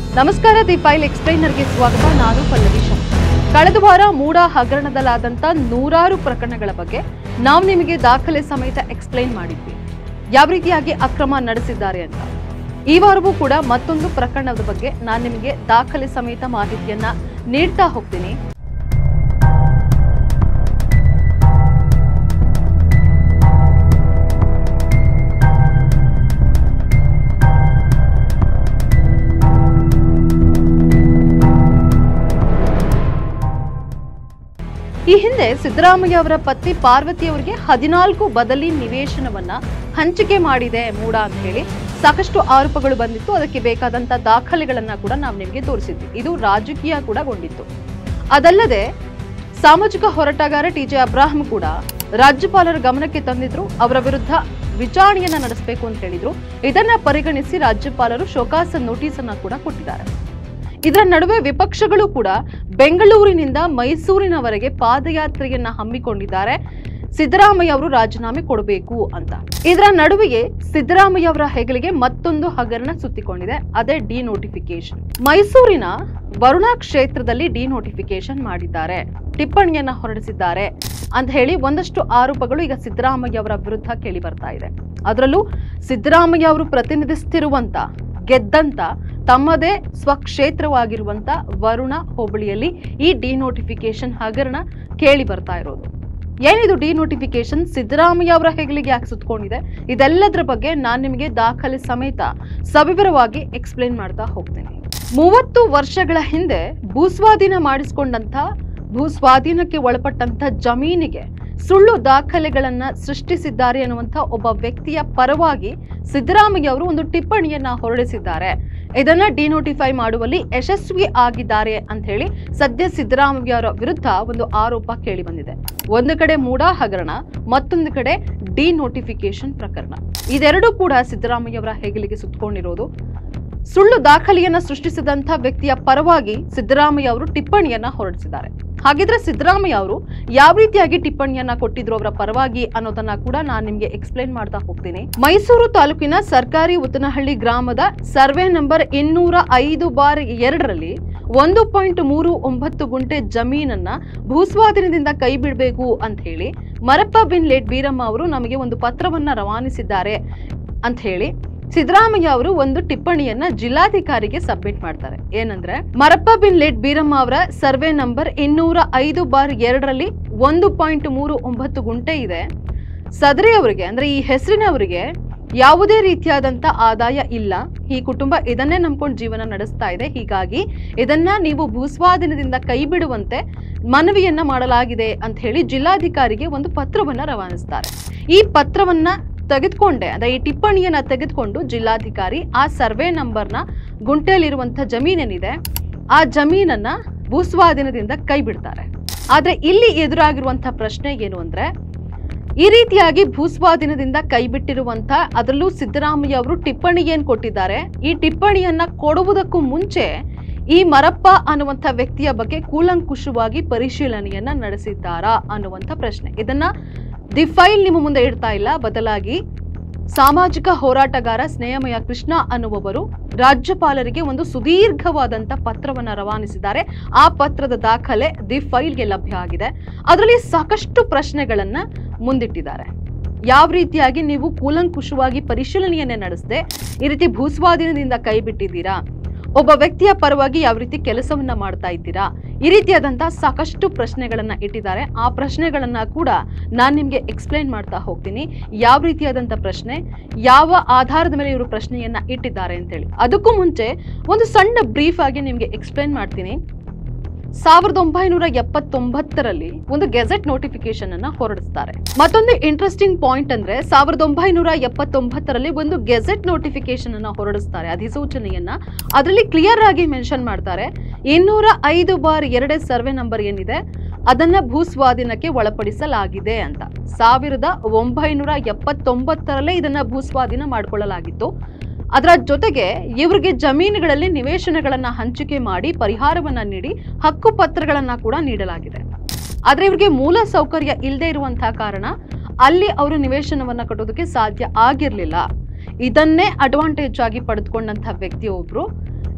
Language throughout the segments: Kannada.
ನಮಸ್ಕಾರ ದಿ ಫೈಲ್ ಎಕ್ಸ್ಪ್ಲೈನರ್ಗೆ ಸ್ವಾಗತ ನಾನು ಪಲ್ಲವಿ ಶಂಕರ್ ಕಳೆದ ವಾರ ಮೂಡ ಹಗರಣದಲ್ಲಾದಂತ ನೂರಾರು ಪ್ರಕರಣಗಳ ಬಗ್ಗೆ ನಾವು ನಿಮಗೆ ದಾಖಲೆ ಸಮೇತ ಎಕ್ಸ್ಪ್ಲೈನ್ ಮಾಡಿದ್ವಿ ಯಾವ ರೀತಿಯಾಗಿ ಅಕ್ರಮ ನಡೆಸಿದ್ದಾರೆ ಅಂತ ಈ ವಾರವೂ ಕೂಡ ಮತ್ತೊಂದು ಪ್ರಕರಣದ ಬಗ್ಗೆ ನಾನು ನಿಮಗೆ ದಾಖಲೆ ಸಮೇತ ಮಾಹಿತಿಯನ್ನ ನೀಡ್ತಾ ಹೋಗ್ತೀನಿ ಈ ಹಿಂದೆ ಸಿದ್ದರಾಮಯ್ಯ ಅವರ ಪತ್ನಿ ಪಾರ್ವತಿ ಅವರಿಗೆ ಹದಿನಾಲ್ಕು ಬದಲಿ ನಿವೇಶನವನ್ನ ಹಂಚಿಕೆ ಮಾಡಿದೆ ಮೂಡ ಅಂತ ಹೇಳಿ ಸಾಕಷ್ಟು ಆರೋಪಗಳು ಬಂದಿತ್ತು ಅದಕ್ಕೆ ಬೇಕಾದಂತ ದಾಖಲೆಗಳನ್ನ ಕೂಡ ನಾವು ನಿಮಗೆ ತೋರಿಸಿದ್ವಿ ಇದು ರಾಜಕೀಯ ಕೂಡ ಗೊಂಡಿತ್ತು ಅದಲ್ಲದೆ ಸಾಮಾಜಿಕ ಹೋರಾಟಗಾರ ಟಿ ಜೆ ಅಬ್ರಾಹಂ ಕೂಡ ರಾಜ್ಯಪಾಲರ ಗಮನಕ್ಕೆ ತಂದಿದ್ರು ಅವರ ವಿರುದ್ಧ ವಿಚಾರಣೆಯನ್ನ ನಡೆಸಬೇಕು ಅಂತ ಹೇಳಿದ್ರು ಇದನ್ನ ಪರಿಗಣಿಸಿ ರಾಜ್ಯಪಾಲರು ಶೋಕಾಸ ನೋಟಿಸ್ ಅನ್ನ ಕೂಡ ಕೊಟ್ಟಿದ್ದಾರೆ ಇದರ ನಡುವೆ ವಿಪಕ್ಷಗಳು ಕೂಡ ಬೆಂಗಳೂರಿನಿಂದ ಮೈಸೂರಿನವರೆಗೆ ಪಾದಯಾತ್ರೆಯನ್ನ ಹಮ್ಮಿಕೊಂಡಿದ್ದಾರೆ ಸಿದ್ದರಾಮಯ್ಯ ಅವರು ರಾಜೀನಾಮೆ ಕೊಡಬೇಕು ಅಂತ ಇದರ ನಡುವೆಯೇ ಸಿದ್ದರಾಮಯ್ಯ ಅವರ ಹೆಗಲಿಗೆ ಮತ್ತೊಂದು ಹಗರಣ ಸುತ್ತಿಕೊಂಡಿದೆ ಅದೇ ಡಿನೋಟಿಫಿಕೇಶನ್ ಮೈಸೂರಿನ ವರುಣಾ ಕ್ಷೇತ್ರದಲ್ಲಿ ಡಿನೋಟಿಫಿಕೇಶನ್ ಮಾಡಿದ್ದಾರೆ ಟಿಪ್ಪಣಿಯನ್ನ ಹೊರಡಿಸಿದ್ದಾರೆ ಅಂತ ಹೇಳಿ ಒಂದಷ್ಟು ಆರೋಪಗಳು ಈಗ ಸಿದ್ದರಾಮಯ್ಯ ಅವರ ವಿರುದ್ಧ ಕೇಳಿ ಬರ್ತಾ ಇದೆ ಅದರಲ್ಲೂ ಸಿದ್ದರಾಮಯ್ಯ ಅವರು ಪ್ರತಿನಿಧಿಸ್ತಿರುವಂತ ಗೆದ್ದಂತ ತಮ್ಮದೇ ಸ್ವಕ್ಷೇತ್ರವಾಗಿರುವಂತ ವರುಣ ಹೋಬಳಿಯಲ್ಲಿ ಈ ಡಿನೋಟಿಫಿಕೇಶನ್ ಹಗರಣ ಕೇಳಿ ಬರ್ತಾ ಇರೋದು ಏನಿದು ಡಿನೋಟಿಫಿಕೇಶನ್ ಸಿದ್ದರಾಮಯ್ಯ ಅವರ ಹೆಗಲಿಗೆ ಯಾಕೆ ಸುತ್ಕೊಂಡಿದೆ ಇದೆಲ್ಲದರ ಬಗ್ಗೆ ನಾನು ನಿಮಗೆ ದಾಖಲೆ ಸಮೇತ ಸವಿವರವಾಗಿ ಎಕ್ಸ್ಪ್ಲೇನ್ ಮಾಡ್ತಾ ಹೋಗ್ತೇನೆ ಮೂವತ್ತು ವರ್ಷಗಳ ಹಿಂದೆ ಭೂಸ್ವಾಧೀನ ಮಾಡಿಸಿಕೊಂಡಂತ ಭೂಸ್ವಾಧೀನಕ್ಕೆ ಒಳಪಟ್ಟಂತ ಜಮೀನಿಗೆ ಸುಳ್ಳು ದಾಖಲೆಗಳನ್ನ ಸೃಷ್ಟಿಸಿದ್ದಾರೆ ಅನ್ನುವಂಥ ಒಬ್ಬ ವ್ಯಕ್ತಿಯ ಪರವಾಗಿ ಸಿದ್ದರಾಮಯ್ಯ ಅವರು ಒಂದು ಟಿಪ್ಪಣಿಯನ್ನ ಹೊರಡಿಸಿದ್ದಾರೆ ಇದನ್ನ ಡಿನೋಟಿಫೈ ಮಾಡುವಲ್ಲಿ ಯಶಸ್ವಿ ಆಗಿದ್ದಾರೆ ಅಂತ ಹೇಳಿ ಸದ್ಯ ಸಿದ್ದರಾಮಯ್ಯ ಅವರ ವಿರುದ್ಧ ಒಂದು ಆರೋಪ ಕೇಳಿ ಬಂದಿದೆ ಒಂದು ಕಡೆ ಮೂಡ ಹಗರಣ ಮತ್ತೊಂದು ಕಡೆ ಡಿನೋಟಿಫಿಕೇಶನ್ ಪ್ರಕರಣ ಇದೆರಡೂ ಕೂಡ ಸಿದ್ದರಾಮಯ್ಯ ಅವರ ಹೆಗಲಿಗೆ ಸುತ್ತಕೊಂಡಿರೋದು ಸುಳ್ಳು ದಾಖಲೆಯನ್ನ ಸೃಷ್ಟಿಸಿದಂತ ವ್ಯಕ್ತಿಯ ಪರವಾಗಿ ಸಿದ್ದರಾಮಯ್ಯ ಅವರು ಟಿಪ್ಪಣಿಯನ್ನ ಹೊರಡಿಸಿದ್ದಾರೆ ಹಾಗಿದ್ರೆ ಸಿದ್ದರಾಮಯ್ಯ ಅವರು ಯಾವ ರೀತಿಯಾಗಿ ಟಿಪ್ಪಣಿಯನ್ನ ಕೊಟ್ಟಿದ್ರು ಅವರ ಪರವಾಗಿ ಅನ್ನೋದನ್ನ ಕೂಡ ನಾನು ನಿಮ್ಗೆ ಎಕ್ಸ್ಪ್ಲೈನ್ ಮಾಡ್ತಾ ಹೋಗ್ತೀನಿ ಮೈಸೂರು ತಾಲೂಕಿನ ಸರ್ಕಾರಿ ಉತ್ತನಹಳ್ಳಿ ಗ್ರಾಮದ ಸರ್ವೆ ನಂಬರ್ ಇನ್ನೂರ ಐದು ಬಾರ್ ಎರಡರಲ್ಲಿ ಒಂದು ಪಾಯಿಂಟ್ ಮೂರು ಒಂಬತ್ತು ಗುಂಟೆ ಜಮೀನನ್ನ ಭೂಸ್ವಾಧೀನದಿಂದ ಕೈ ಬಿಡಬೇಕು ಅಂತ ಹೇಳಿ ಮರಪ್ಪ ಬಿನ್ ಲೇಟ್ ಬೀರಮ್ಮ ಅವರು ನಮಗೆ ಒಂದು ಪತ್ರವನ್ನ ರವಾನಿಸಿದ್ದಾರೆ ಅಂತ ಹೇಳಿ ಸಿದ್ದರಾಮಯ್ಯ ಅವರು ಒಂದು ಟಿಪ್ಪಣಿಯನ್ನ ಜಿಲ್ಲಾಧಿಕಾರಿಗೆ ಸಬ್ಮಿಟ್ ಮಾಡ್ತಾರೆ ಏನಂದ್ರೆ ಮರಪ್ಪ ಬಿನ್ ಲೇಟ್ ಬೀರಮ್ಮ ಅವರ ಸರ್ವೆ ನಂಬರ್ ಇನ್ನೂರ ಐದು ಬಾರ್ ಎರಡರಲ್ಲಿ ಒಂದು ಪಾಯಿಂಟ್ ಮೂರು ಒಂಬತ್ತು ಗುಂಟೆ ಇದೆ ಸದರಿ ಅವರಿಗೆ ಅಂದ್ರೆ ಈ ಹೆಸರಿನವರಿಗೆ ಯಾವುದೇ ರೀತಿಯಾದಂತ ಆದಾಯ ಇಲ್ಲ ಈ ಕುಟುಂಬ ಇದನ್ನೇ ನಂಬ್ಕೊಂಡು ಜೀವನ ನಡೆಸ್ತಾ ಇದೆ ಹೀಗಾಗಿ ಇದನ್ನ ನೀವು ಭೂಸ್ವಾಧೀನದಿಂದ ಕೈ ಬಿಡುವಂತೆ ಮನವಿಯನ್ನ ಮಾಡಲಾಗಿದೆ ಅಂತ ಹೇಳಿ ಜಿಲ್ಲಾಧಿಕಾರಿಗೆ ಒಂದು ಪತ್ರವನ್ನ ರವಾನಿಸ್ತಾರೆ ಈ ಪತ್ರವನ್ನ ತೆಗೆದುಕೊಂಡೆ ಅಂದ್ರೆ ಈ ಟಿಪ್ಪಣಿಯನ್ನ ತೆಗೆದುಕೊಂಡು ಜಿಲ್ಲಾಧಿಕಾರಿ ಆ ಸರ್ವೆ ನಂಬರ್ನ ಗುಂಟೆಯಲ್ಲಿರುವಂತ ಜಮೀನೇನಿದೆ ಆ ಜಮೀನನ್ನ ಭೂಸ್ವಾಧೀನದಿಂದ ಕೈ ಬಿಡ್ತಾರೆ ಆದ್ರೆ ಇಲ್ಲಿ ಎದುರಾಗಿರುವಂತ ಪ್ರಶ್ನೆ ಏನು ಅಂದ್ರೆ ಈ ರೀತಿಯಾಗಿ ಭೂಸ್ವಾಧೀನದಿಂದ ಕೈಬಿಟ್ಟಿರುವಂತ ಅದರಲ್ಲೂ ಸಿದ್ದರಾಮಯ್ಯ ಅವರು ಟಿಪ್ಪಣಿ ಏನ್ ಕೊಟ್ಟಿದ್ದಾರೆ ಈ ಟಿಪ್ಪಣಿಯನ್ನ ಕೊಡುವುದಕ್ಕೂ ಮುಂಚೆ ಈ ಮರಪ್ಪ ಅನ್ನುವಂಥ ವ್ಯಕ್ತಿಯ ಬಗ್ಗೆ ಕೂಲಂಕುಷವಾಗಿ ಪರಿಶೀಲನೆಯನ್ನ ನಡೆಸಿದ್ದಾರಾ ಅನ್ನುವಂಥ ಪ್ರಶ್ನೆ ಇದನ್ನ ದಿ ಫೈಲ್ ನಿಮ್ಮ ಮುಂದೆ ಇಡ್ತಾ ಇಲ್ಲ ಬದಲಾಗಿ ಸಾಮಾಜಿಕ ಹೋರಾಟಗಾರ ಸ್ನೇಹಮಯ ಕೃಷ್ಣ ಅನ್ನುವವರು ರಾಜ್ಯಪಾಲರಿಗೆ ಒಂದು ಸುದೀರ್ಘವಾದಂತ ಪತ್ರವನ್ನ ರವಾನಿಸಿದ್ದಾರೆ ಆ ಪತ್ರದ ದಾಖಲೆ ದಿ ಫೈಲ್ಗೆ ಲಭ್ಯ ಆಗಿದೆ ಅದರಲ್ಲಿ ಸಾಕಷ್ಟು ಪ್ರಶ್ನೆಗಳನ್ನ ಮುಂದಿಟ್ಟಿದ್ದಾರೆ ಯಾವ ರೀತಿಯಾಗಿ ನೀವು ಕೂಲಂಕುಷವಾಗಿ ಪರಿಶೀಲನೆಯನ್ನೇ ನಡೆಸದೆ ಈ ರೀತಿ ಭೂಸ್ವಾಧೀನದಿಂದ ಕೈ ಬಿಟ್ಟಿದ್ದೀರಾ ಒಬ್ಬ ವ್ಯಕ್ತಿಯ ಪರವಾಗಿ ಯಾವ ರೀತಿ ಕೆಲಸವನ್ನ ಮಾಡ್ತಾ ಇದ್ದೀರಾ ಈ ರೀತಿಯಾದಂತಹ ಸಾಕಷ್ಟು ಪ್ರಶ್ನೆಗಳನ್ನ ಇಟ್ಟಿದ್ದಾರೆ ಆ ಪ್ರಶ್ನೆಗಳನ್ನ ಕೂಡ ನಾನು ನಿಮ್ಗೆ ಎಕ್ಸ್ಪ್ಲೈನ್ ಮಾಡ್ತಾ ಹೋಗ್ತೀನಿ ಯಾವ ರೀತಿಯಾದಂತ ಪ್ರಶ್ನೆ ಯಾವ ಆಧಾರದ ಮೇಲೆ ಇವರು ಪ್ರಶ್ನೆಯನ್ನ ಇಟ್ಟಿದ್ದಾರೆ ಅಂತೇಳಿ ಅದಕ್ಕೂ ಮುಂಚೆ ಒಂದು ಸಣ್ಣ ಬ್ರೀಫ್ ಆಗಿ ನಿಮ್ಗೆ ಎಕ್ಸ್ಪ್ಲೈನ್ ಮಾಡ್ತೀನಿ ಸಾವಿರದ ಒಂಬೈನೂರ ಎಪ್ಪತ್ತೊಂಬತ್ತರಲ್ಲಿ ಒಂದು ಗೆಜೆಟ್ ನೋಟಿಫಿಕೇಶನ್ ಅನ್ನ ಹೊರಡಿಸ್ತಾರೆ ಮತ್ತೊಂದು ಇಂಟ್ರೆಸ್ಟಿಂಗ್ ಪಾಯಿಂಟ್ ಅಂದ್ರೆ ಸಾವಿರದ ಒಂಬೈನೂರ ಎಪ್ಪತ್ತೊಂಬತ್ತರಲ್ಲಿ ಒಂದು ಗೆಜೆಟ್ ನೋಟಿಫಿಕೇಶನ್ ಅನ್ನ ಹೊರಡಿಸ್ತಾರೆ ಅಧಿಸೂಚನೆಯನ್ನ ಅದರಲ್ಲಿ ಕ್ಲಿಯರ್ ಆಗಿ ಮೆನ್ಷನ್ ಮಾಡ್ತಾರೆ ಇನ್ನೂರ ಐದು ಬಾರ್ ಎರಡೇ ಸರ್ವೆ ನಂಬರ್ ಏನಿದೆ ಅದನ್ನ ಭೂಸ್ವಾಧೀನಕ್ಕೆ ಒಳಪಡಿಸಲಾಗಿದೆ ಅಂತ ಸಾವಿರದ ಒಂಬೈನೂರ ಎಪ್ಪತ್ತೊಂಬತ್ತರಲ್ಲೇ ಇದನ್ನ ಭೂಸ್ವಾಧೀನ ಮಾಡ್ಕೊಳ್ಳಲಾಗಿತ್ತು ಅದರ ಜೊತೆಗೆ ಇವರಿಗೆ ಜಮೀನುಗಳಲ್ಲಿ ನಿವೇಶನಗಳನ್ನ ಹಂಚಿಕೆ ಮಾಡಿ ಪರಿಹಾರವನ್ನ ನೀಡಿ ಹಕ್ಕು ಪತ್ರಗಳನ್ನ ಕೂಡ ನೀಡಲಾಗಿದೆ ಆದ್ರೆ ಇವರಿಗೆ ಮೂಲ ಸೌಕರ್ಯ ಇಲ್ಲದೆ ಇರುವಂತಹ ಕಾರಣ ಅಲ್ಲಿ ಅವರು ನಿವೇಶನವನ್ನ ಕಟ್ಟೋದಕ್ಕೆ ಸಾಧ್ಯ ಆಗಿರ್ಲಿಲ್ಲ ಇದನ್ನೇ ಅಡ್ವಾಂಟೇಜ್ ಆಗಿ ಪಡೆದುಕೊಂಡಂತಹ ವ್ಯಕ್ತಿಯೊಬ್ರು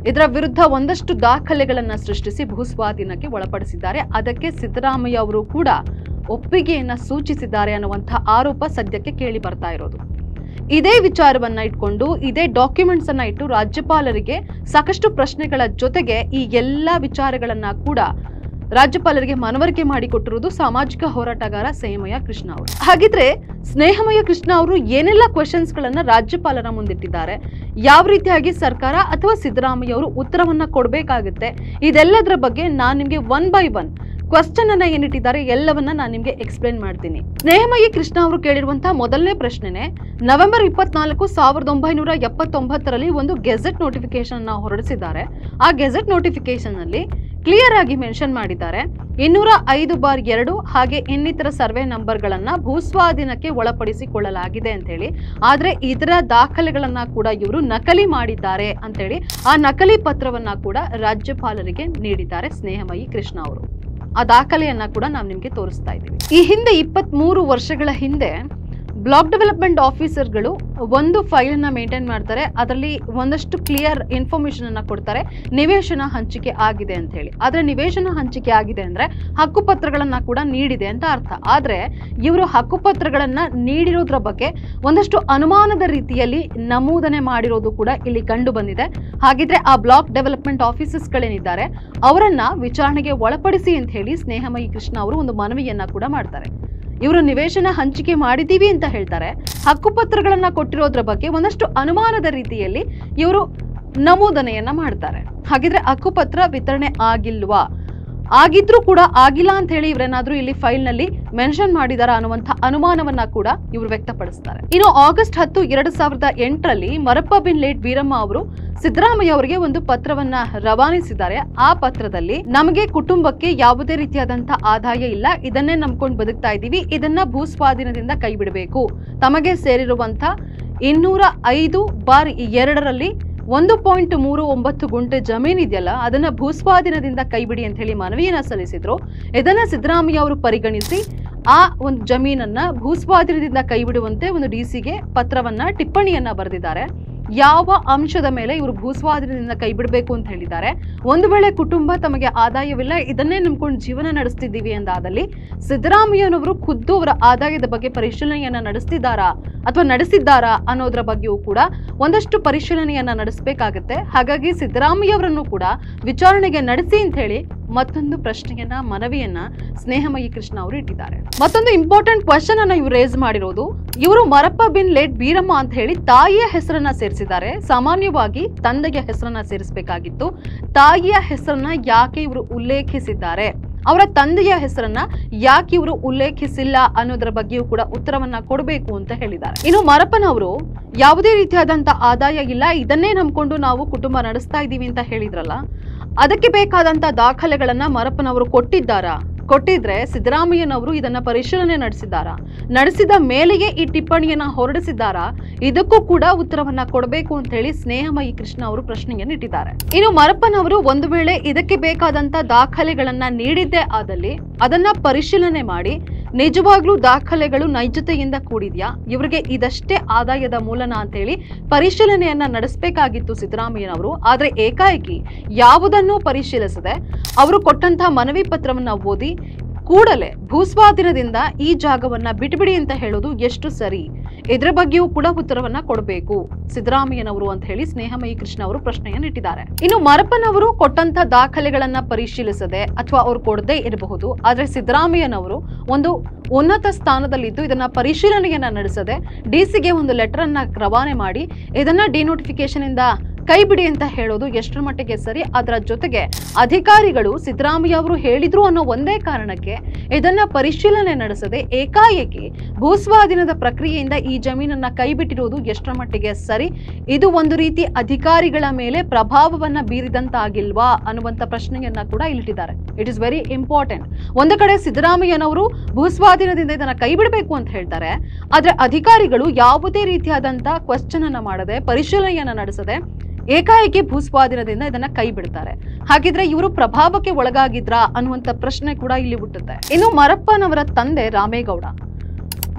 ಇದರ ವಿರುದ್ಧ ಒಂದಷ್ಟು ದಾಖಲೆಗಳನ್ನ ಸೃಷ್ಟಿಸಿ ಭೂಸ್ವಾಧೀನಕ್ಕೆ ಒಳಪಡಿಸಿದ್ದಾರೆ ಅದಕ್ಕೆ ಸಿದ್ದರಾಮಯ್ಯ ಅವರು ಕೂಡ ಒಪ್ಪಿಗೆಯನ್ನ ಸೂಚಿಸಿದ್ದಾರೆ ಅನ್ನುವಂಥ ಆರೋಪ ಸದ್ಯಕ್ಕೆ ಕೇಳಿ ಬರ್ತಾ ಇರೋದು ಇದೇ ವಿಚಾರವನ್ನ ಇಟ್ಕೊಂಡು ಇದೇ ಡಾಕ್ಯುಮೆಂಟ್ಸ್ ಅನ್ನ ಇಟ್ಟು ರಾಜ್ಯಪಾಲರಿಗೆ ಸಾಕಷ್ಟು ಪ್ರಶ್ನೆಗಳ ಜೊತೆಗೆ ಈ ಎಲ್ಲಾ ವಿಚಾರಗಳನ್ನ ಕೂಡ ರಾಜ್ಯಪಾಲರಿಗೆ ಮನವರಿಕೆ ಮಾಡಿಕೊಟ್ಟಿರುವುದು ಸಾಮಾಜಿಕ ಹೋರಾಟಗಾರ ಸೇಮಯ್ಯ ಕೃಷ್ಣ ಅವರು ಹಾಗಿದ್ರೆ ಸ್ನೇಹಮಯ ಕೃಷ್ಣ ಅವರು ಏನೆಲ್ಲ ಕ್ವಶನ್ಸ್ ಗಳನ್ನ ರಾಜ್ಯಪಾಲರ ಮುಂದಿಟ್ಟಿದ್ದಾರೆ ಯಾವ ರೀತಿಯಾಗಿ ಸರ್ಕಾರ ಅಥವಾ ಸಿದ್ದರಾಮಯ್ಯ ಅವರು ಉತ್ತರವನ್ನ ಕೊಡಬೇಕಾಗುತ್ತೆ ಇದೆಲ್ಲದರ ಬಗ್ಗೆ ನಾನು ನಿಮಗೆ ಒನ್ ಬೈ ಒನ್ ಕ್ವಶನ್ ಅನ್ನ ಏನಿಟ್ಟಿದ್ದಾರೆ ಎಲ್ಲವನ್ನ ನಾನು ನಿಮ್ಗೆ ಎಕ್ಸ್ಪ್ಲೇನ್ ಮಾಡ್ತೀನಿ ಸ್ನೇಹಮಯಿ ಕೃಷ್ಣ ಅವರು ಕೇಳಿರುವಂತಹ ಮೊದಲನೇ ಪ್ರಶ್ನೆನೆ ನವೆಂಬರ್ ಇಪ್ಪತ್ನಾಲ್ಕು ಸಾವಿರದ ಒಂಬೈನೂರ ಎಪ್ಪತ್ತೊಂಬತ್ತರಲ್ಲಿ ಒಂದು ಗೆಜೆಟ್ ನೋಟಿಫಿಕೇಶನ್ ಅನ್ನ ಹೊರಡಿಸಿದ್ದಾರೆ ಆ ಗೆಜೆಟ್ ನೋಟಿಫಿಕೇಶನ್ ಅಲ್ಲಿ ಕ್ಲಿಯರ್ ಆಗಿ ಮೆನ್ಷನ್ ಮಾಡಿದ್ದಾರೆ ಇನ್ನೂರ ಐದು ಬಾರ್ ಎರಡು ಹಾಗೆ ಇನ್ನಿತರ ಸರ್ವೆ ನಂಬರ್ಗಳನ್ನ ಭೂಸ್ವಾಧೀನಕ್ಕೆ ಒಳಪಡಿಸಿಕೊಳ್ಳಲಾಗಿದೆ ಅಂತ ಹೇಳಿ ಆದ್ರೆ ಇದರ ದಾಖಲೆಗಳನ್ನ ಕೂಡ ಇವರು ನಕಲಿ ಮಾಡಿದ್ದಾರೆ ಅಂತ ಹೇಳಿ ಆ ನಕಲಿ ಪತ್ರವನ್ನ ಕೂಡ ರಾಜ್ಯಪಾಲರಿಗೆ ನೀಡಿದ್ದಾರೆ ಸ್ನೇಹಮಯಿ ಕೃಷ್ಣ ಅವರು ಆ ದಾಖಲೆಯನ್ನ ಕೂಡ ನಾವು ನಿಮ್ಗೆ ತೋರಿಸ್ತಾ ಇದ್ದೀವಿ ಈ ಹಿಂದೆ ಇಪ್ಪತ್ತ್ ಮೂರು ವರ್ಷಗಳ ಹಿಂದೆ ಬ್ಲಾಕ್ ಡೆವಲಪ್ಮೆಂಟ್ ಆಫೀಸರ್ಗಳು ಒಂದು ಫೈಲ್ ಅನ್ನ ಮೇಂಟೈನ್ ಮಾಡ್ತಾರೆ ಅದರಲ್ಲಿ ಒಂದಷ್ಟು ಕ್ಲಿಯರ್ ಇನ್ಫಾರ್ಮೇಶನ್ ಅನ್ನ ಕೊಡ್ತಾರೆ ನಿವೇಶನ ಹಂಚಿಕೆ ಆಗಿದೆ ಅಂತ ಹೇಳಿ ಆದ್ರೆ ನಿವೇಶನ ಹಂಚಿಕೆ ಆಗಿದೆ ಅಂದ್ರೆ ಹಕ್ಕುಪತ್ರಗಳನ್ನ ಕೂಡ ನೀಡಿದೆ ಅಂತ ಅರ್ಥ ಆದ್ರೆ ಇವರು ಹಕ್ಕುಪತ್ರಗಳನ್ನ ನೀಡಿರೋದ್ರ ಬಗ್ಗೆ ಒಂದಷ್ಟು ಅನುಮಾನದ ರೀತಿಯಲ್ಲಿ ನಮೂದನೆ ಮಾಡಿರೋದು ಕೂಡ ಇಲ್ಲಿ ಕಂಡು ಬಂದಿದೆ ಹಾಗಿದ್ರೆ ಆ ಬ್ಲಾಕ್ ಡೆವಲಪ್ಮೆಂಟ್ ಆಫೀಸರ್ಸ್ಗಳೇನಿದ್ದಾರೆ ಅವರನ್ನ ವಿಚಾರಣೆಗೆ ಒಳಪಡಿಸಿ ಅಂತ ಹೇಳಿ ಸ್ನೇಹಮಯಿ ಕೃಷ್ಣ ಅವರು ಒಂದು ಮನವಿಯನ್ನ ಕೂಡ ಮಾಡ್ತಾರೆ ಇವರು ನಿವೇಶನ ಹಂಚಿಕೆ ಮಾಡಿದೀವಿ ಅಂತ ಹೇಳ್ತಾರೆ ಹಕ್ಕುಪತ್ರಗಳನ್ನ ಕೊಟ್ಟಿರೋದ್ರ ಬಗ್ಗೆ ಒಂದಷ್ಟು ಅನುಮಾನದ ರೀತಿಯಲ್ಲಿ ಇವರು ನಮೂದನೆಯನ್ನ ಮಾಡ್ತಾರೆ ಹಾಗಿದ್ರೆ ಹಕ್ಕುಪತ್ರ ವಿತರಣೆ ಆಗಿಲ್ವಾ ಆಗಿದ್ರೂ ಕೂಡ ಆಗಿಲ್ಲ ಅಂತ ಹೇಳಿ ಇವರೇನಾದ್ರೂ ಇಲ್ಲಿ ಫೈಲ್ ನಲ್ಲಿ ಮೆನ್ಷನ್ ಮಾಡಿದಾರ ಅನ್ನುವಂಥ ಅನುಮಾನವನ್ನ ಕೂಡ ಇವರು ವ್ಯಕ್ತಪಡಿಸ್ತಾರೆ ಇನ್ನು ಆಗಸ್ಟ್ ಹತ್ತು ಎರಡು ಸಾವಿರದ ಎಂಟರಲ್ಲಿ ಮರಪ್ಪ ಬಿನ್ ಲೇಟ್ ವೀರಮ್ಮ ಅವರು ಸಿದ್ದರಾಮಯ್ಯ ಅವರಿಗೆ ಒಂದು ಪತ್ರವನ್ನ ರವಾನಿಸಿದ್ದಾರೆ ಆ ಪತ್ರದಲ್ಲಿ ನಮಗೆ ಕುಟುಂಬಕ್ಕೆ ಯಾವುದೇ ರೀತಿಯಾದಂತಹ ಆದಾಯ ಇಲ್ಲ ಇದನ್ನೇ ನಂಬ್ಕೊಂಡು ಬದುಕ್ತಾ ಇದ್ದೀವಿ ಇದನ್ನ ಭೂಸ್ವಾಧೀನದಿಂದ ಕೈ ಬಿಡಬೇಕು ತಮಗೆ ಸೇರಿರುವಂತ ಇನ್ನೂರ ಐದು ಬಾರ್ ಎರಡರಲ್ಲಿ ಒಂದು ಪಾಯಿಂಟ್ ಮೂರು ಒಂಬತ್ತು ಗುಂಟೆ ಜಮೀನ್ ಇದೆಯಲ್ಲ ಅದನ್ನ ಭೂಸ್ವಾಧೀನದಿಂದ ಕೈಬಿಡಿ ಅಂತ ಹೇಳಿ ಮನವಿಯನ್ನ ಸಲ್ಲಿಸಿದ್ರು ಇದನ್ನ ಸಿದ್ದರಾಮಯ್ಯ ಅವರು ಪರಿಗಣಿಸಿ ಆ ಒಂದು ಜಮೀನನ್ನ ಭೂಸ್ವಾಧೀನದಿಂದ ಕೈಬಿಡುವಂತೆ ಒಂದು ಡಿಸಿಗೆ ಪತ್ರವನ್ನ ಟಿಪ್ಪಣಿಯನ್ನ ಬರೆದಿದ್ದಾರೆ ಯಾವ ಅಂಶದ ಮೇಲೆ ಇವರು ಭೂಸ್ವಾಧೀನದಿಂದ ಕೈ ಬಿಡಬೇಕು ಅಂತ ಹೇಳಿದ್ದಾರೆ ಒಂದು ವೇಳೆ ಕುಟುಂಬ ತಮಗೆ ಆದಾಯವಿಲ್ಲ ಇದನ್ನೇ ನಂಬ್ಕೊಂಡು ಜೀವನ ನಡೆಸ್ತಿದ್ದೀವಿ ಎಂದಾದಲ್ಲಿ ಸಿದ್ದರಾಮಯ್ಯನವರು ಖುದ್ದು ಅವರ ಆದಾಯದ ಬಗ್ಗೆ ಪರಿಶೀಲನೆಯನ್ನ ನಡೆಸ್ತಿದ್ದಾರಾ ಅಥವಾ ನಡೆಸಿದ್ದಾರಾ ಅನ್ನೋದ್ರ ಬಗ್ಗೆಯೂ ಕೂಡ ಒಂದಷ್ಟು ಪರಿಶೀಲನೆಯನ್ನ ನಡೆಸಬೇಕಾಗತ್ತೆ ಹಾಗಾಗಿ ಸಿದ್ದರಾಮಯ್ಯ ಅವರನ್ನು ಕೂಡ ವಿಚಾರಣೆಗೆ ನಡೆಸಿ ಅಂತ ಹೇಳಿ ಮತ್ತೊಂದು ಪ್ರಶ್ನೆಯನ್ನ ಮನವಿಯನ್ನ ಸ್ನೇಹಮಯಿ ಕೃಷ್ಣ ಅವರು ಇಟ್ಟಿದ್ದಾರೆ ಮತ್ತೊಂದು ಇಂಪಾರ್ಟೆಂಟ್ ಕ್ವಶನ್ ಅನ್ನ ಇವರು ರೇಸ್ ಮಾಡಿರೋದು ಇವರು ಮರಪ್ಪ ಬಿನ್ ಲೇಟ್ ಬೀರಮ್ಮ ಅಂತ ಹೇಳಿ ತಾಯಿಯ ಹೆಸರನ್ನ ಸೇರಿಸಿದ್ದಾರೆ ಸಾಮಾನ್ಯವಾಗಿ ತಂದೆಯ ಹೆಸರನ್ನ ಸೇರಿಸಬೇಕಾಗಿತ್ತು ತಾಯಿಯ ಹೆಸರನ್ನ ಯಾಕೆ ಇವರು ಉಲ್ಲೇಖಿಸಿದ್ದಾರೆ ಅವರ ತಂದೆಯ ಹೆಸರನ್ನ ಯಾಕೆ ಇವರು ಉಲ್ಲೇಖಿಸಿಲ್ಲ ಅನ್ನೋದರ ಬಗ್ಗೆಯೂ ಕೂಡ ಉತ್ತರವನ್ನ ಕೊಡಬೇಕು ಅಂತ ಹೇಳಿದ್ದಾರೆ ಇನ್ನು ಮರಪ್ಪನವರು ಯಾವುದೇ ರೀತಿಯಾದಂತ ಆದಾಯ ಇಲ್ಲ ಇದನ್ನೇ ನಂಬ್ಕೊಂಡು ನಾವು ಕುಟುಂಬ ನಡೆಸ್ತಾ ಇದ್ದೀವಿ ಅಂತ ಹೇಳಿದ್ರಲ್ಲ ಅದಕ್ಕೆ ಬೇಕಾದಂತ ದಾಖಲೆಗಳನ್ನ ಮರಪ್ಪನವರು ಕೊಟ್ಟಿದ್ದಾರಾ ಕೊಟ್ಟಿದ್ರೆ ಸಿದ್ದರಾಮಯ್ಯನವರು ಇದನ್ನ ಪರಿಶೀಲನೆ ನಡೆಸಿದ್ದಾರಾ ನಡೆಸಿದ ಮೇಲೆಯೇ ಈ ಟಿಪ್ಪಣಿಯನ್ನ ಹೊರಡಿಸಿದ್ದಾರಾ ಇದಕ್ಕೂ ಕೂಡ ಉತ್ತರವನ್ನ ಕೊಡಬೇಕು ಅಂತ ಹೇಳಿ ಸ್ನೇಹಮಯಿ ಕೃಷ್ಣ ಅವರು ಪ್ರಶ್ನೆಯನ್ನು ಇಟ್ಟಿದ್ದಾರೆ ಇನ್ನು ಮರಪ್ಪನವರು ಒಂದು ವೇಳೆ ಇದಕ್ಕೆ ಬೇಕಾದಂತ ದಾಖಲೆಗಳನ್ನ ನೀಡಿದ್ದೇ ಆದಲ್ಲಿ ಅದನ್ನ ಪರಿಶೀಲನೆ ಮಾಡಿ ನಿಜವಾಗ್ಲೂ ದಾಖಲೆಗಳು ನೈಜತೆಯಿಂದ ಕೂಡಿದ್ಯಾ ಇವರಿಗೆ ಇದಷ್ಟೇ ಆದಾಯದ ಮೂಲನ ಅಂತ ಹೇಳಿ ಪರಿಶೀಲನೆಯನ್ನ ನಡೆಸಬೇಕಾಗಿತ್ತು ಸಿದ್ದರಾಮಯ್ಯನವರು ಆದ್ರೆ ಏಕಾಏಕಿ ಯಾವುದನ್ನೂ ಪರಿಶೀಲಿಸದೆ ಅವರು ಕೊಟ್ಟಂತಹ ಮನವಿ ಪತ್ರವನ್ನ ಓದಿ ಕೂಡಲೇ ಭೂಸ್ವಾಧೀನದಿಂದ ಈ ಜಾಗವನ್ನ ಬಿಟ್ಬಿಡಿ ಅಂತ ಹೇಳೋದು ಎಷ್ಟು ಸರಿ ಇದರ ಬಗ್ಗೆಯೂ ಕೂಡ ಉತ್ತರವನ್ನ ಕೊಡಬೇಕು ಸಿದ್ದರಾಮಯ್ಯನವರು ಅಂತ ಹೇಳಿ ಸ್ನೇಹಮಯಿ ಕೃಷ್ಣ ಅವರು ಪ್ರಶ್ನೆಯನ್ನು ಇಟ್ಟಿದ್ದಾರೆ ಇನ್ನು ಮರಪ್ಪನವರು ಕೊಟ್ಟಂತ ದಾಖಲೆಗಳನ್ನ ಪರಿಶೀಲಿಸದೆ ಅಥವಾ ಅವ್ರು ಕೊಡದೇ ಇರಬಹುದು ಆದ್ರೆ ಸಿದ್ದರಾಮಯ್ಯನವರು ಒಂದು ಉನ್ನತ ಸ್ಥಾನದಲ್ಲಿದ್ದು ಇದನ್ನ ಪರಿಶೀಲನೆಯನ್ನ ನಡೆಸದೆ ಡಿಸಿಗೆ ಒಂದು ಲೆಟರ್ ಅನ್ನ ರವಾನೆ ಮಾಡಿ ಇದನ್ನ ಡಿನೋಟಿಫಿಕೇಶನ್ ಇಂದ ಕೈ ಬಿಡಿ ಅಂತ ಹೇಳೋದು ಎಷ್ಟರ ಮಟ್ಟಿಗೆ ಸರಿ ಅದರ ಜೊತೆಗೆ ಅಧಿಕಾರಿಗಳು ಸಿದ್ದರಾಮಯ್ಯ ಅವರು ಹೇಳಿದ್ರು ಅನ್ನೋ ಒಂದೇ ಕಾರಣಕ್ಕೆ ಇದನ್ನ ಪರಿಶೀಲನೆ ನಡೆಸದೆ ಏಕಾಏಕಿ ಭೂಸ್ವಾಧೀನದ ಪ್ರಕ್ರಿಯೆಯಿಂದ ಈ ಜಮೀನನ್ನ ಕೈಬಿಟ್ಟಿರುವುದು ಎಷ್ಟರ ಮಟ್ಟಿಗೆ ಸರಿ ಇದು ಒಂದು ರೀತಿ ಅಧಿಕಾರಿಗಳ ಮೇಲೆ ಪ್ರಭಾವವನ್ನ ಬೀರಿದಂತಾಗಿಲ್ವಾ ಅನ್ನುವಂತ ಪ್ರಶ್ನೆಯನ್ನ ಕೂಡ ಇಲ್ಲಿಟ್ಟಿದ್ದಾರೆ ಇಟ್ ಇಸ್ ವೆರಿ ಇಂಪಾರ್ಟೆಂಟ್ ಒಂದು ಕಡೆ ಸಿದ್ದರಾಮಯ್ಯನವರು ಭೂಸ್ವಾಧೀನದಿಂದ ಇದನ್ನ ಕೈ ಬಿಡಬೇಕು ಅಂತ ಹೇಳ್ತಾರೆ ಆದ್ರೆ ಅಧಿಕಾರಿಗಳು ಯಾವುದೇ ರೀತಿಯಾದಂತ ಕ್ವಶನ್ ಅನ್ನ ಮಾಡದೆ ಪರಿಶೀಲನೆಯನ್ನ ನಡೆಸದೆ ಏಕಾಏಕಿ ಭೂಸ್ವಾಧೀನದಿಂದ ಇದನ್ನ ಕೈ ಬಿಡ್ತಾರೆ ಹಾಗಿದ್ರೆ ಇವರು ಪ್ರಭಾವಕ್ಕೆ ಒಳಗಾಗಿದ್ರಾ ಅನ್ನುವಂತ ಪ್ರಶ್ನೆ ಕೂಡ ಇಲ್ಲಿ ಹುಟ್ಟುತ್ತೆ ಇನ್ನು ಮರಪ್ಪನವರ ತಂದೆ ರಾಮೇಗೌಡ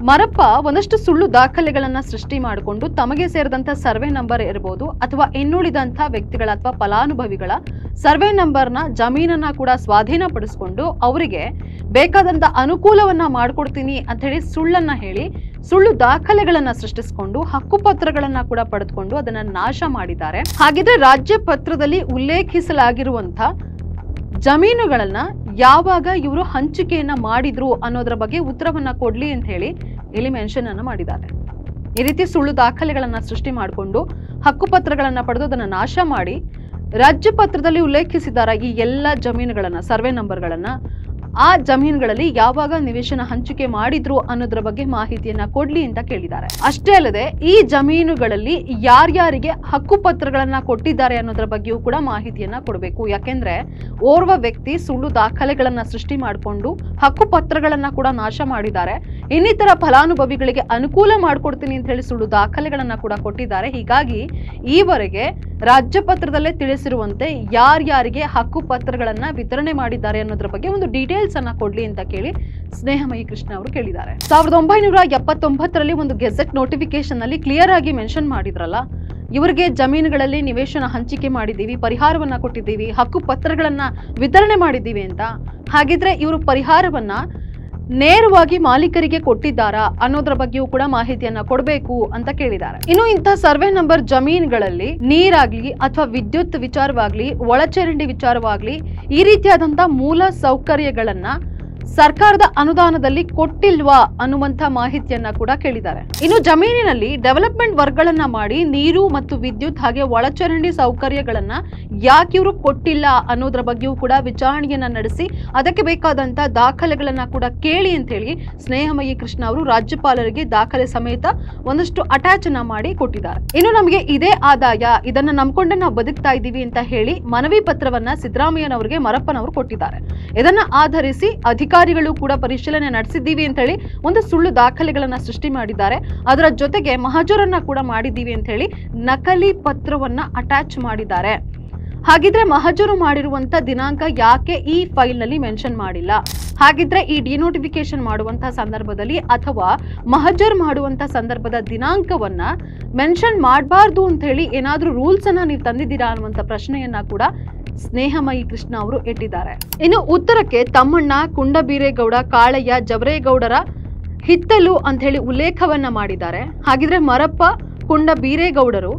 ಮರಪ್ಪ ಒಂದಷ್ಟು ಸುಳ್ಳು ದಾಖಲೆಗಳನ್ನ ಸೃಷ್ಟಿ ಮಾಡಿಕೊಂಡು ತಮಗೆ ಸೇರಿದಂತ ಸರ್ವೆ ನಂಬರ್ ಇರಬಹುದು ಅಥವಾ ಇನ್ನುಳಿದಂತ ವ್ಯಕ್ತಿಗಳ ಅಥವಾ ಫಲಾನುಭವಿಗಳ ಸರ್ವೆ ನಂಬರ್ನ ಜಮೀನನ್ನ ಕೂಡ ಸ್ವಾಧೀನಪಡಿಸಿಕೊಂಡು ಅವರಿಗೆ ಬೇಕಾದಂತ ಅನುಕೂಲವನ್ನ ಮಾಡ್ಕೊಡ್ತೀನಿ ಅಂತ ಹೇಳಿ ಸುಳ್ಳನ್ನ ಹೇಳಿ ಸುಳ್ಳು ದಾಖಲೆಗಳನ್ನ ಸೃಷ್ಟಿಸಿಕೊಂಡು ಹಕ್ಕುಪತ್ರಗಳನ್ನ ಕೂಡ ಪಡೆದುಕೊಂಡು ಅದನ್ನ ನಾಶ ಮಾಡಿದ್ದಾರೆ ಹಾಗಿದ್ರೆ ರಾಜ್ಯ ಪತ್ರದಲ್ಲಿ ಉಲ್ಲೇಖಿಸಲಾಗಿರುವಂತ ಜಮೀನುಗಳನ್ನ ಯಾವಾಗ ಇವರು ಹಂಚಿಕೆಯನ್ನ ಮಾಡಿದ್ರು ಅನ್ನೋದ್ರ ಬಗ್ಗೆ ಉತ್ತರವನ್ನ ಕೊಡ್ಲಿ ಅಂತ ಹೇಳಿ ಇಲ್ಲಿ ಮೆನ್ಷನ್ ಅನ್ನ ಮಾಡಿದ್ದಾರೆ ಈ ರೀತಿ ಸುಳ್ಳು ದಾಖಲೆಗಳನ್ನ ಸೃಷ್ಟಿ ಮಾಡಿಕೊಂಡು ಹಕ್ಕುಪತ್ರಗಳನ್ನ ಪಡೆದು ಅದನ್ನ ನಾಶ ಮಾಡಿ ರಾಜ್ಯ ಪತ್ರದಲ್ಲಿ ಉಲ್ಲೇಖಿಸಿದಾರ ಈ ಎಲ್ಲ ಜಮೀನುಗಳನ್ನ ಸರ್ವೆ ನಂಬರ್ಗಳನ್ನ ಆ ಜಮೀನುಗಳಲ್ಲಿ ಯಾವಾಗ ನಿವೇಶನ ಹಂಚಿಕೆ ಮಾಡಿದ್ರು ಅನ್ನೋದ್ರ ಬಗ್ಗೆ ಮಾಹಿತಿಯನ್ನ ಕೊಡ್ಲಿ ಅಂತ ಕೇಳಿದ್ದಾರೆ ಅಷ್ಟೇ ಅಲ್ಲದೆ ಈ ಜಮೀನುಗಳಲ್ಲಿ ಯಾರ್ಯಾರಿಗೆ ಹಕ್ಕುಪತ್ರಗಳನ್ನ ಕೊಟ್ಟಿದ್ದಾರೆ ಅನ್ನೋದ್ರ ಬಗ್ಗೆಯೂ ಕೂಡ ಮಾಹಿತಿಯನ್ನ ಕೊಡಬೇಕು ಯಾಕೆಂದ್ರೆ ಓರ್ವ ವ್ಯಕ್ತಿ ಸುಳ್ಳು ದಾಖಲೆಗಳನ್ನ ಸೃಷ್ಟಿ ಮಾಡಿಕೊಂಡು ಹಕ್ಕುಪತ್ರಗಳನ್ನ ಕೂಡ ನಾಶ ಮಾಡಿದ್ದಾರೆ ಇನ್ನಿತರ ಫಲಾನುಭವಿಗಳಿಗೆ ಅನುಕೂಲ ಮಾಡಿಕೊಡ್ತೀನಿ ಅಂತ ಹೇಳಿ ಸುಳ್ಳು ದಾಖಲೆಗಳನ್ನ ಕೂಡ ಕೊಟ್ಟಿದ್ದಾರೆ ಹೀಗಾಗಿ ಈವರೆಗೆ ರಾಜ್ಯ ಪತ್ರದಲ್ಲೇ ತಿಳಿಸಿರುವಂತೆ ಯಾರ್ಯಾರಿಗೆ ಹಕ್ಕು ಪತ್ರಗಳನ್ನ ವಿತರಣೆ ಮಾಡಿದ್ದಾರೆ ಅನ್ನೋದ್ರ ಬಗ್ಗೆ ಒಂದು ಡೀಟೇಲ್ಸ್ ಅನ್ನ ಕೊಡ್ಲಿ ಅಂತ ಕೇಳಿ ಸ್ನೇಹಮಯಿ ಕೃಷ್ಣ ಅವರು ಕೇಳಿದ್ದಾರೆ ಸಾವಿರದ ಒಂಬೈನೂರ ಎಪ್ಪತ್ತೊಂಬತ್ತರಲ್ಲಿ ಒಂದು ಗೆಜೆಟ್ ನೋಟಿಫಿಕೇಶನ್ ಅಲ್ಲಿ ಕ್ಲಿಯರ್ ಆಗಿ ಮೆನ್ಷನ್ ಮಾಡಿದ್ರಲ್ಲ ಇವರಿಗೆ ಜಮೀನುಗಳಲ್ಲಿ ನಿವೇಶನ ಹಂಚಿಕೆ ಮಾಡಿದ್ದೀವಿ ಪರಿಹಾರವನ್ನ ಕೊಟ್ಟಿದ್ದೀವಿ ಹಕ್ಕು ಪತ್ರಗಳನ್ನ ವಿತರಣೆ ಮಾಡಿದ್ದೀವಿ ಅಂತ ಹಾಗಿದ್ರೆ ಇವರು ಪರಿಹಾರವನ್ನ ನೇರವಾಗಿ ಮಾಲೀಕರಿಗೆ ಕೊಟ್ಟಿದ್ದಾರಾ ಅನ್ನೋದ್ರ ಬಗ್ಗೆಯೂ ಕೂಡ ಮಾಹಿತಿಯನ್ನ ಕೊಡಬೇಕು ಅಂತ ಕೇಳಿದ್ದಾರೆ ಇನ್ನು ಇಂಥ ಸರ್ವೆ ನಂಬರ್ ಜಮೀನುಗಳಲ್ಲಿ ನೀರಾಗ್ಲಿ ಅಥವಾ ವಿದ್ಯುತ್ ವಿಚಾರವಾಗ್ಲಿ ಒಳಚರಂಡಿ ವಿಚಾರವಾಗ್ಲಿ ಈ ರೀತಿಯಾದಂತ ಮೂಲ ಸೌಕರ್ಯಗಳನ್ನ ಸರ್ಕಾರದ ಅನುದಾನದಲ್ಲಿ ಕೊಟ್ಟಿಲ್ವಾ ಅನ್ನುವಂತ ಮಾಹಿತಿಯನ್ನ ಕೂಡ ಕೇಳಿದ್ದಾರೆ ಇನ್ನು ಜಮೀನಿನಲ್ಲಿ ಡೆವಲಪ್ಮೆಂಟ್ ವರ್ಕ್ಗಳನ್ನ ಮಾಡಿ ನೀರು ಮತ್ತು ವಿದ್ಯುತ್ ಹಾಗೆ ಒಳಚರಂಡಿ ಸೌಕರ್ಯಗಳನ್ನ ಯಾಕೆ ಇವರು ಕೊಟ್ಟಿಲ್ಲ ಅನ್ನೋದ್ರ ಬಗ್ಗೆಯೂ ಕೂಡ ವಿಚಾರಣೆಯನ್ನ ನಡೆಸಿ ಅದಕ್ಕೆ ಬೇಕಾದಂತ ದಾಖಲೆಗಳನ್ನ ಕೂಡ ಕೇಳಿ ಅಂತ ಹೇಳಿ ಸ್ನೇಹಮಯಿ ಕೃಷ್ಣ ಅವರು ರಾಜ್ಯಪಾಲರಿಗೆ ದಾಖಲೆ ಸಮೇತ ಒಂದಷ್ಟು ಅಟ್ಯಾಚ್ ಅನ್ನ ಮಾಡಿ ಕೊಟ್ಟಿದ್ದಾರೆ ಇನ್ನು ನಮಗೆ ಇದೇ ಆದಾಯ ಇದನ್ನ ನಂಬ್ಕೊಂಡೆ ನಾವು ಬದುಕ್ತಾ ಇದ್ದೀವಿ ಅಂತ ಹೇಳಿ ಮನವಿ ಪತ್ರವನ್ನ ಸಿದ್ದರಾಮಯ್ಯನವರಿಗೆ ಮರಪ್ಪನವರು ಕೊಟ್ಟಿದ್ದಾರೆ ಇದನ್ನ ಆಧರಿಸಿ ಅಧಿಕಾರಿಗಳು ಕೂಡ ಪರಿಶೀಲನೆ ನಡೆಸಿದ್ದೀವಿ ಅಂತ ಹೇಳಿ ಒಂದು ಸುಳ್ಳು ದಾಖಲೆಗಳನ್ನ ಸೃಷ್ಟಿ ಮಾಡಿದ್ದಾರೆ ಅದರ ಜೊತೆಗೆ ಮಹಜರನ್ನ ಕೂಡ ಮಾಡಿದ್ದೀವಿ ಅಂತ ಹೇಳಿ ನಕಲಿ ಪತ್ರವನ್ನ ಅಟ್ಯಾಚ್ ಮಾಡಿದ್ದಾರೆ ಹಾಗಿದ್ರೆ ಮಹಜರು ಮಾಡಿರುವಂತ ದಿನಾಂಕ ಯಾಕೆ ಈ ಫೈಲ್ ನಲ್ಲಿ ಮೆನ್ಷನ್ ಮಾಡಿಲ್ಲ ಹಾಗಿದ್ರೆ ಈ ಡಿನೋಟಿಫಿಕೇಶನ್ ಮಾಡುವಂತ ಸಂದರ್ಭದಲ್ಲಿ ಅಥವಾ ಮಹಜರ್ ಮಾಡುವಂತ ಸಂದರ್ಭದ ದಿನಾಂಕವನ್ನ ಮೆನ್ಷನ್ ಮಾಡಬಾರ್ದು ಅಂತ ಹೇಳಿ ಏನಾದ್ರೂ ರೂಲ್ಸ್ ಅನ್ನ ನೀವು ತಂದಿದ್ದೀರಾ ಅನ್ನುವಂತ ಪ್ರಶ್ನೆಯನ್ನ ಕೂಡ ಸ್ನೇಹಮಯಿ ಕೃಷ್ಣ ಅವರು ಇಟ್ಟಿದ್ದಾರೆ ಇನ್ನು ಉತ್ತರಕ್ಕೆ ತಮ್ಮಣ್ಣ ಕುಂಡಬೀರೇಗೌಡ ಕಾಳಯ್ಯ ಜವರೇಗೌಡರ ಹಿತ್ತಲು ಅಂತ ಹೇಳಿ ಉಲ್ಲೇಖವನ್ನ ಮಾಡಿದ್ದಾರೆ ಹಾಗಿದ್ರೆ ಮರಪ್ಪ ಕುಂಡ ಬೀರೇಗೌಡರು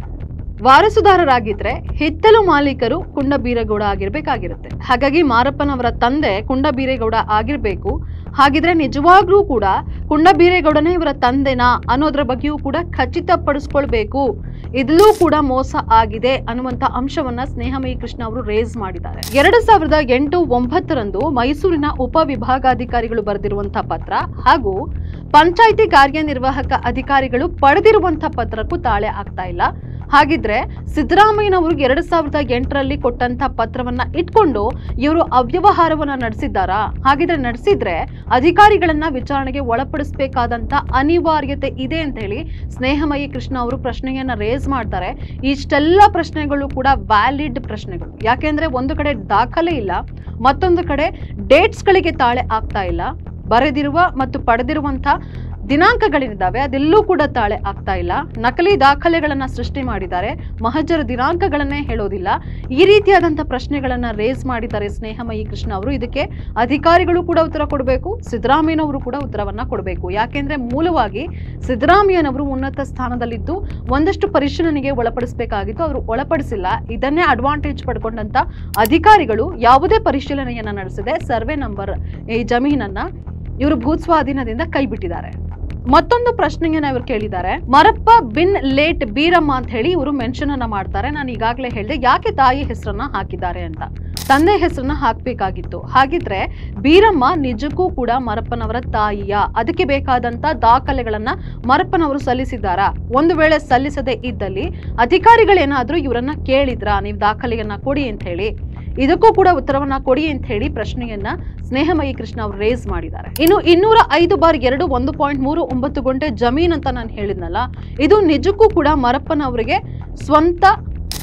ವಾರಸುದಾರರಾಗಿದ್ರೆ ಹಿತ್ತಲು ಮಾಲೀಕರು ಕುಂಡ ಬೀರೇಗೌಡ ಆಗಿರ್ಬೇಕಾಗಿರುತ್ತೆ ಹಾಗಾಗಿ ಮಾರಪ್ಪನವರ ತಂದೆ ಕುಂಡ ಬೀರೇಗೌಡ ಆಗಿರ್ಬೇಕು ಹಾಗಿದ್ರೆ ನಿಜವಾಗ್ಲೂ ಕೂಡ ಕುಂಡ ಬೀರೇಗೌಡನೇ ಇವರ ತಂದೆನಾ ಅನ್ನೋದ್ರ ಬಗ್ಗೆಯೂ ಕೂಡ ಖಚಿತಪಡಿಸ್ಕೊಳ್ಬೇಕು ಇದಲ್ಲೂ ಕೂಡ ಮೋಸ ಆಗಿದೆ ಅನ್ನುವಂತ ಅಂಶವನ್ನ ಸ್ನೇಹಮಯಿ ಕೃಷ್ಣ ಅವರು ರೇಸ್ ಮಾಡಿದ್ದಾರೆ ಎರಡು ಸಾವಿರದ ಎಂಟು ಒಂಬತ್ತರಂದು ಮೈಸೂರಿನ ಉಪವಿಭಾಗಾಧಿಕಾರಿಗಳು ಬರೆದಿರುವಂತಹ ಪತ್ರ ಹಾಗೂ ಪಂಚಾಯಿತಿ ಕಾರ್ಯನಿರ್ವಾಹಕ ಅಧಿಕಾರಿಗಳು ಪಡೆದಿರುವಂತಹ ಪತ್ರಕ್ಕೂ ತಾಳೆ ಆಗ್ತಾ ಇಲ್ಲ ಹಾಗಿದ್ರೆ ಸಿದ್ದರಾಮಯ್ಯನವರು ಎರಡ್ ಸಾವಿರದ ಎಂಟರಲ್ಲಿ ಕೊಟ್ಟಂತ ಪತ್ರವನ್ನ ಇಟ್ಕೊಂಡು ಇವರು ಅವ್ಯವಹಾರವನ್ನ ನಡೆಸಿದ್ದಾರಾ ಹಾಗಿದ್ರೆ ನಡೆಸಿದ್ರೆ ಅಧಿಕಾರಿಗಳನ್ನ ವಿಚಾರಣೆಗೆ ಒಳಪಡಿಸಬೇಕಾದಂತ ಅನಿವಾರ್ಯತೆ ಇದೆ ಅಂತ ಹೇಳಿ ಸ್ನೇಹಮಯಿ ಕೃಷ್ಣ ಅವರು ಪ್ರಶ್ನೆಯನ್ನ ರೇಸ್ ಮಾಡ್ತಾರೆ ಇಷ್ಟೆಲ್ಲ ಪ್ರಶ್ನೆಗಳು ಕೂಡ ವ್ಯಾಲಿಡ್ ಪ್ರಶ್ನೆಗಳು ಯಾಕೆಂದ್ರೆ ಒಂದು ಕಡೆ ದಾಖಲೆ ಇಲ್ಲ ಮತ್ತೊಂದು ಕಡೆ ಡೇಟ್ಸ್ಗಳಿಗೆ ತಾಳೆ ಆಗ್ತಾ ಇಲ್ಲ ಬರೆದಿರುವ ಮತ್ತು ಪಡೆದಿರುವಂತ ದಿನಾಂಕಗಳೇನಿದ್ದಾವೆ ಅದೆಲ್ಲೂ ಕೂಡ ತಾಳೆ ಆಗ್ತಾ ಇಲ್ಲ ನಕಲಿ ದಾಖಲೆಗಳನ್ನ ಸೃಷ್ಟಿ ಮಾಡಿದ್ದಾರೆ ಮಹಜರ ದಿನಾಂಕಗಳನ್ನೇ ಹೇಳೋದಿಲ್ಲ ಈ ರೀತಿಯಾದಂಥ ಪ್ರಶ್ನೆಗಳನ್ನ ರೇಸ್ ಮಾಡಿದ್ದಾರೆ ಸ್ನೇಹಮಯಿ ಕೃಷ್ಣ ಅವರು ಇದಕ್ಕೆ ಅಧಿಕಾರಿಗಳು ಕೂಡ ಉತ್ತರ ಕೊಡಬೇಕು ಸಿದ್ದರಾಮಯ್ಯನವರು ಕೂಡ ಉತ್ತರವನ್ನ ಕೊಡಬೇಕು ಯಾಕೆಂದ್ರೆ ಮೂಲವಾಗಿ ಸಿದ್ದರಾಮಯ್ಯನವರು ಉನ್ನತ ಸ್ಥಾನದಲ್ಲಿದ್ದು ಒಂದಷ್ಟು ಪರಿಶೀಲನೆಗೆ ಒಳಪಡಿಸಬೇಕಾಗಿತ್ತು ಅವರು ಒಳಪಡಿಸಿಲ್ಲ ಇದನ್ನೇ ಅಡ್ವಾಂಟೇಜ್ ಪಡ್ಕೊಂಡಂತ ಅಧಿಕಾರಿಗಳು ಯಾವುದೇ ಪರಿಶೀಲನೆಯನ್ನ ನಡೆಸದೆ ಸರ್ವೆ ನಂಬರ್ ಈ ಜಮೀನನ್ನ ಇವರು ಭೂಸ್ವಾಧೀನದಿಂದ ಕೈ ಬಿಟ್ಟಿದ್ದಾರೆ ಮತ್ತೊಂದು ಪ್ರಶ್ನೆಯನ್ನ ಇವರು ಕೇಳಿದ್ದಾರೆ ಮರಪ್ಪ ಬಿನ್ ಲೇಟ್ ಬೀರಮ್ಮ ಅಂತ ಹೇಳಿ ಇವರು ಮೆನ್ಷನ್ ಅನ್ನ ಮಾಡ್ತಾರೆ ನಾನು ಈಗಾಗಲೇ ಹೇಳಿದೆ ಯಾಕೆ ತಾಯಿ ಹೆಸರನ್ನ ಹಾಕಿದ್ದಾರೆ ಅಂತ ತಂದೆ ಹೆಸರನ್ನ ಹಾಕ್ಬೇಕಾಗಿತ್ತು ಹಾಗಿದ್ರೆ ಬೀರಮ್ಮ ನಿಜಕ್ಕೂ ಕೂಡ ಮರಪ್ಪನವರ ತಾಯಿಯ ಅದಕ್ಕೆ ಬೇಕಾದಂತ ದಾಖಲೆಗಳನ್ನ ಮರಪ್ಪನವರು ಸಲ್ಲಿಸಿದ್ದಾರಾ ಒಂದು ವೇಳೆ ಸಲ್ಲಿಸದೇ ಇದ್ದಲ್ಲಿ ಅಧಿಕಾರಿಗಳೇನಾದ್ರೂ ಇವರನ್ನ ಕೇಳಿದ್ರಾ ನೀವು ದಾಖಲೆಯನ್ನ ಕೊಡಿ ಅಂತ ಹೇಳಿ ಇದಕ್ಕೂ ಕೂಡ ಉತ್ತರವನ್ನ ಕೊಡಿ ಅಂತ ಹೇಳಿ ಪ್ರಶ್ನೆಯನ್ನ ಸ್ನೇಹಮಯಿ ಕೃಷ್ಣ ಅವರು ರೇಸ್ ಮಾಡಿದ್ದಾರೆ ಇನ್ನು ಇನ್ನೂರ ಐದು ಬಾರ್ ಎರಡು ಒಂದು ಪಾಯಿಂಟ್ ಮೂರು ಒಂಬತ್ತು ಗಂಟೆ ಜಮೀನ್ ಅಂತ ನಾನು ಹೇಳಿದ್ನಲ್ಲ ಇದು ನಿಜಕ್ಕೂ ಕೂಡ ಮರಪ್ಪನವರಿಗೆ ಸ್ವಂತ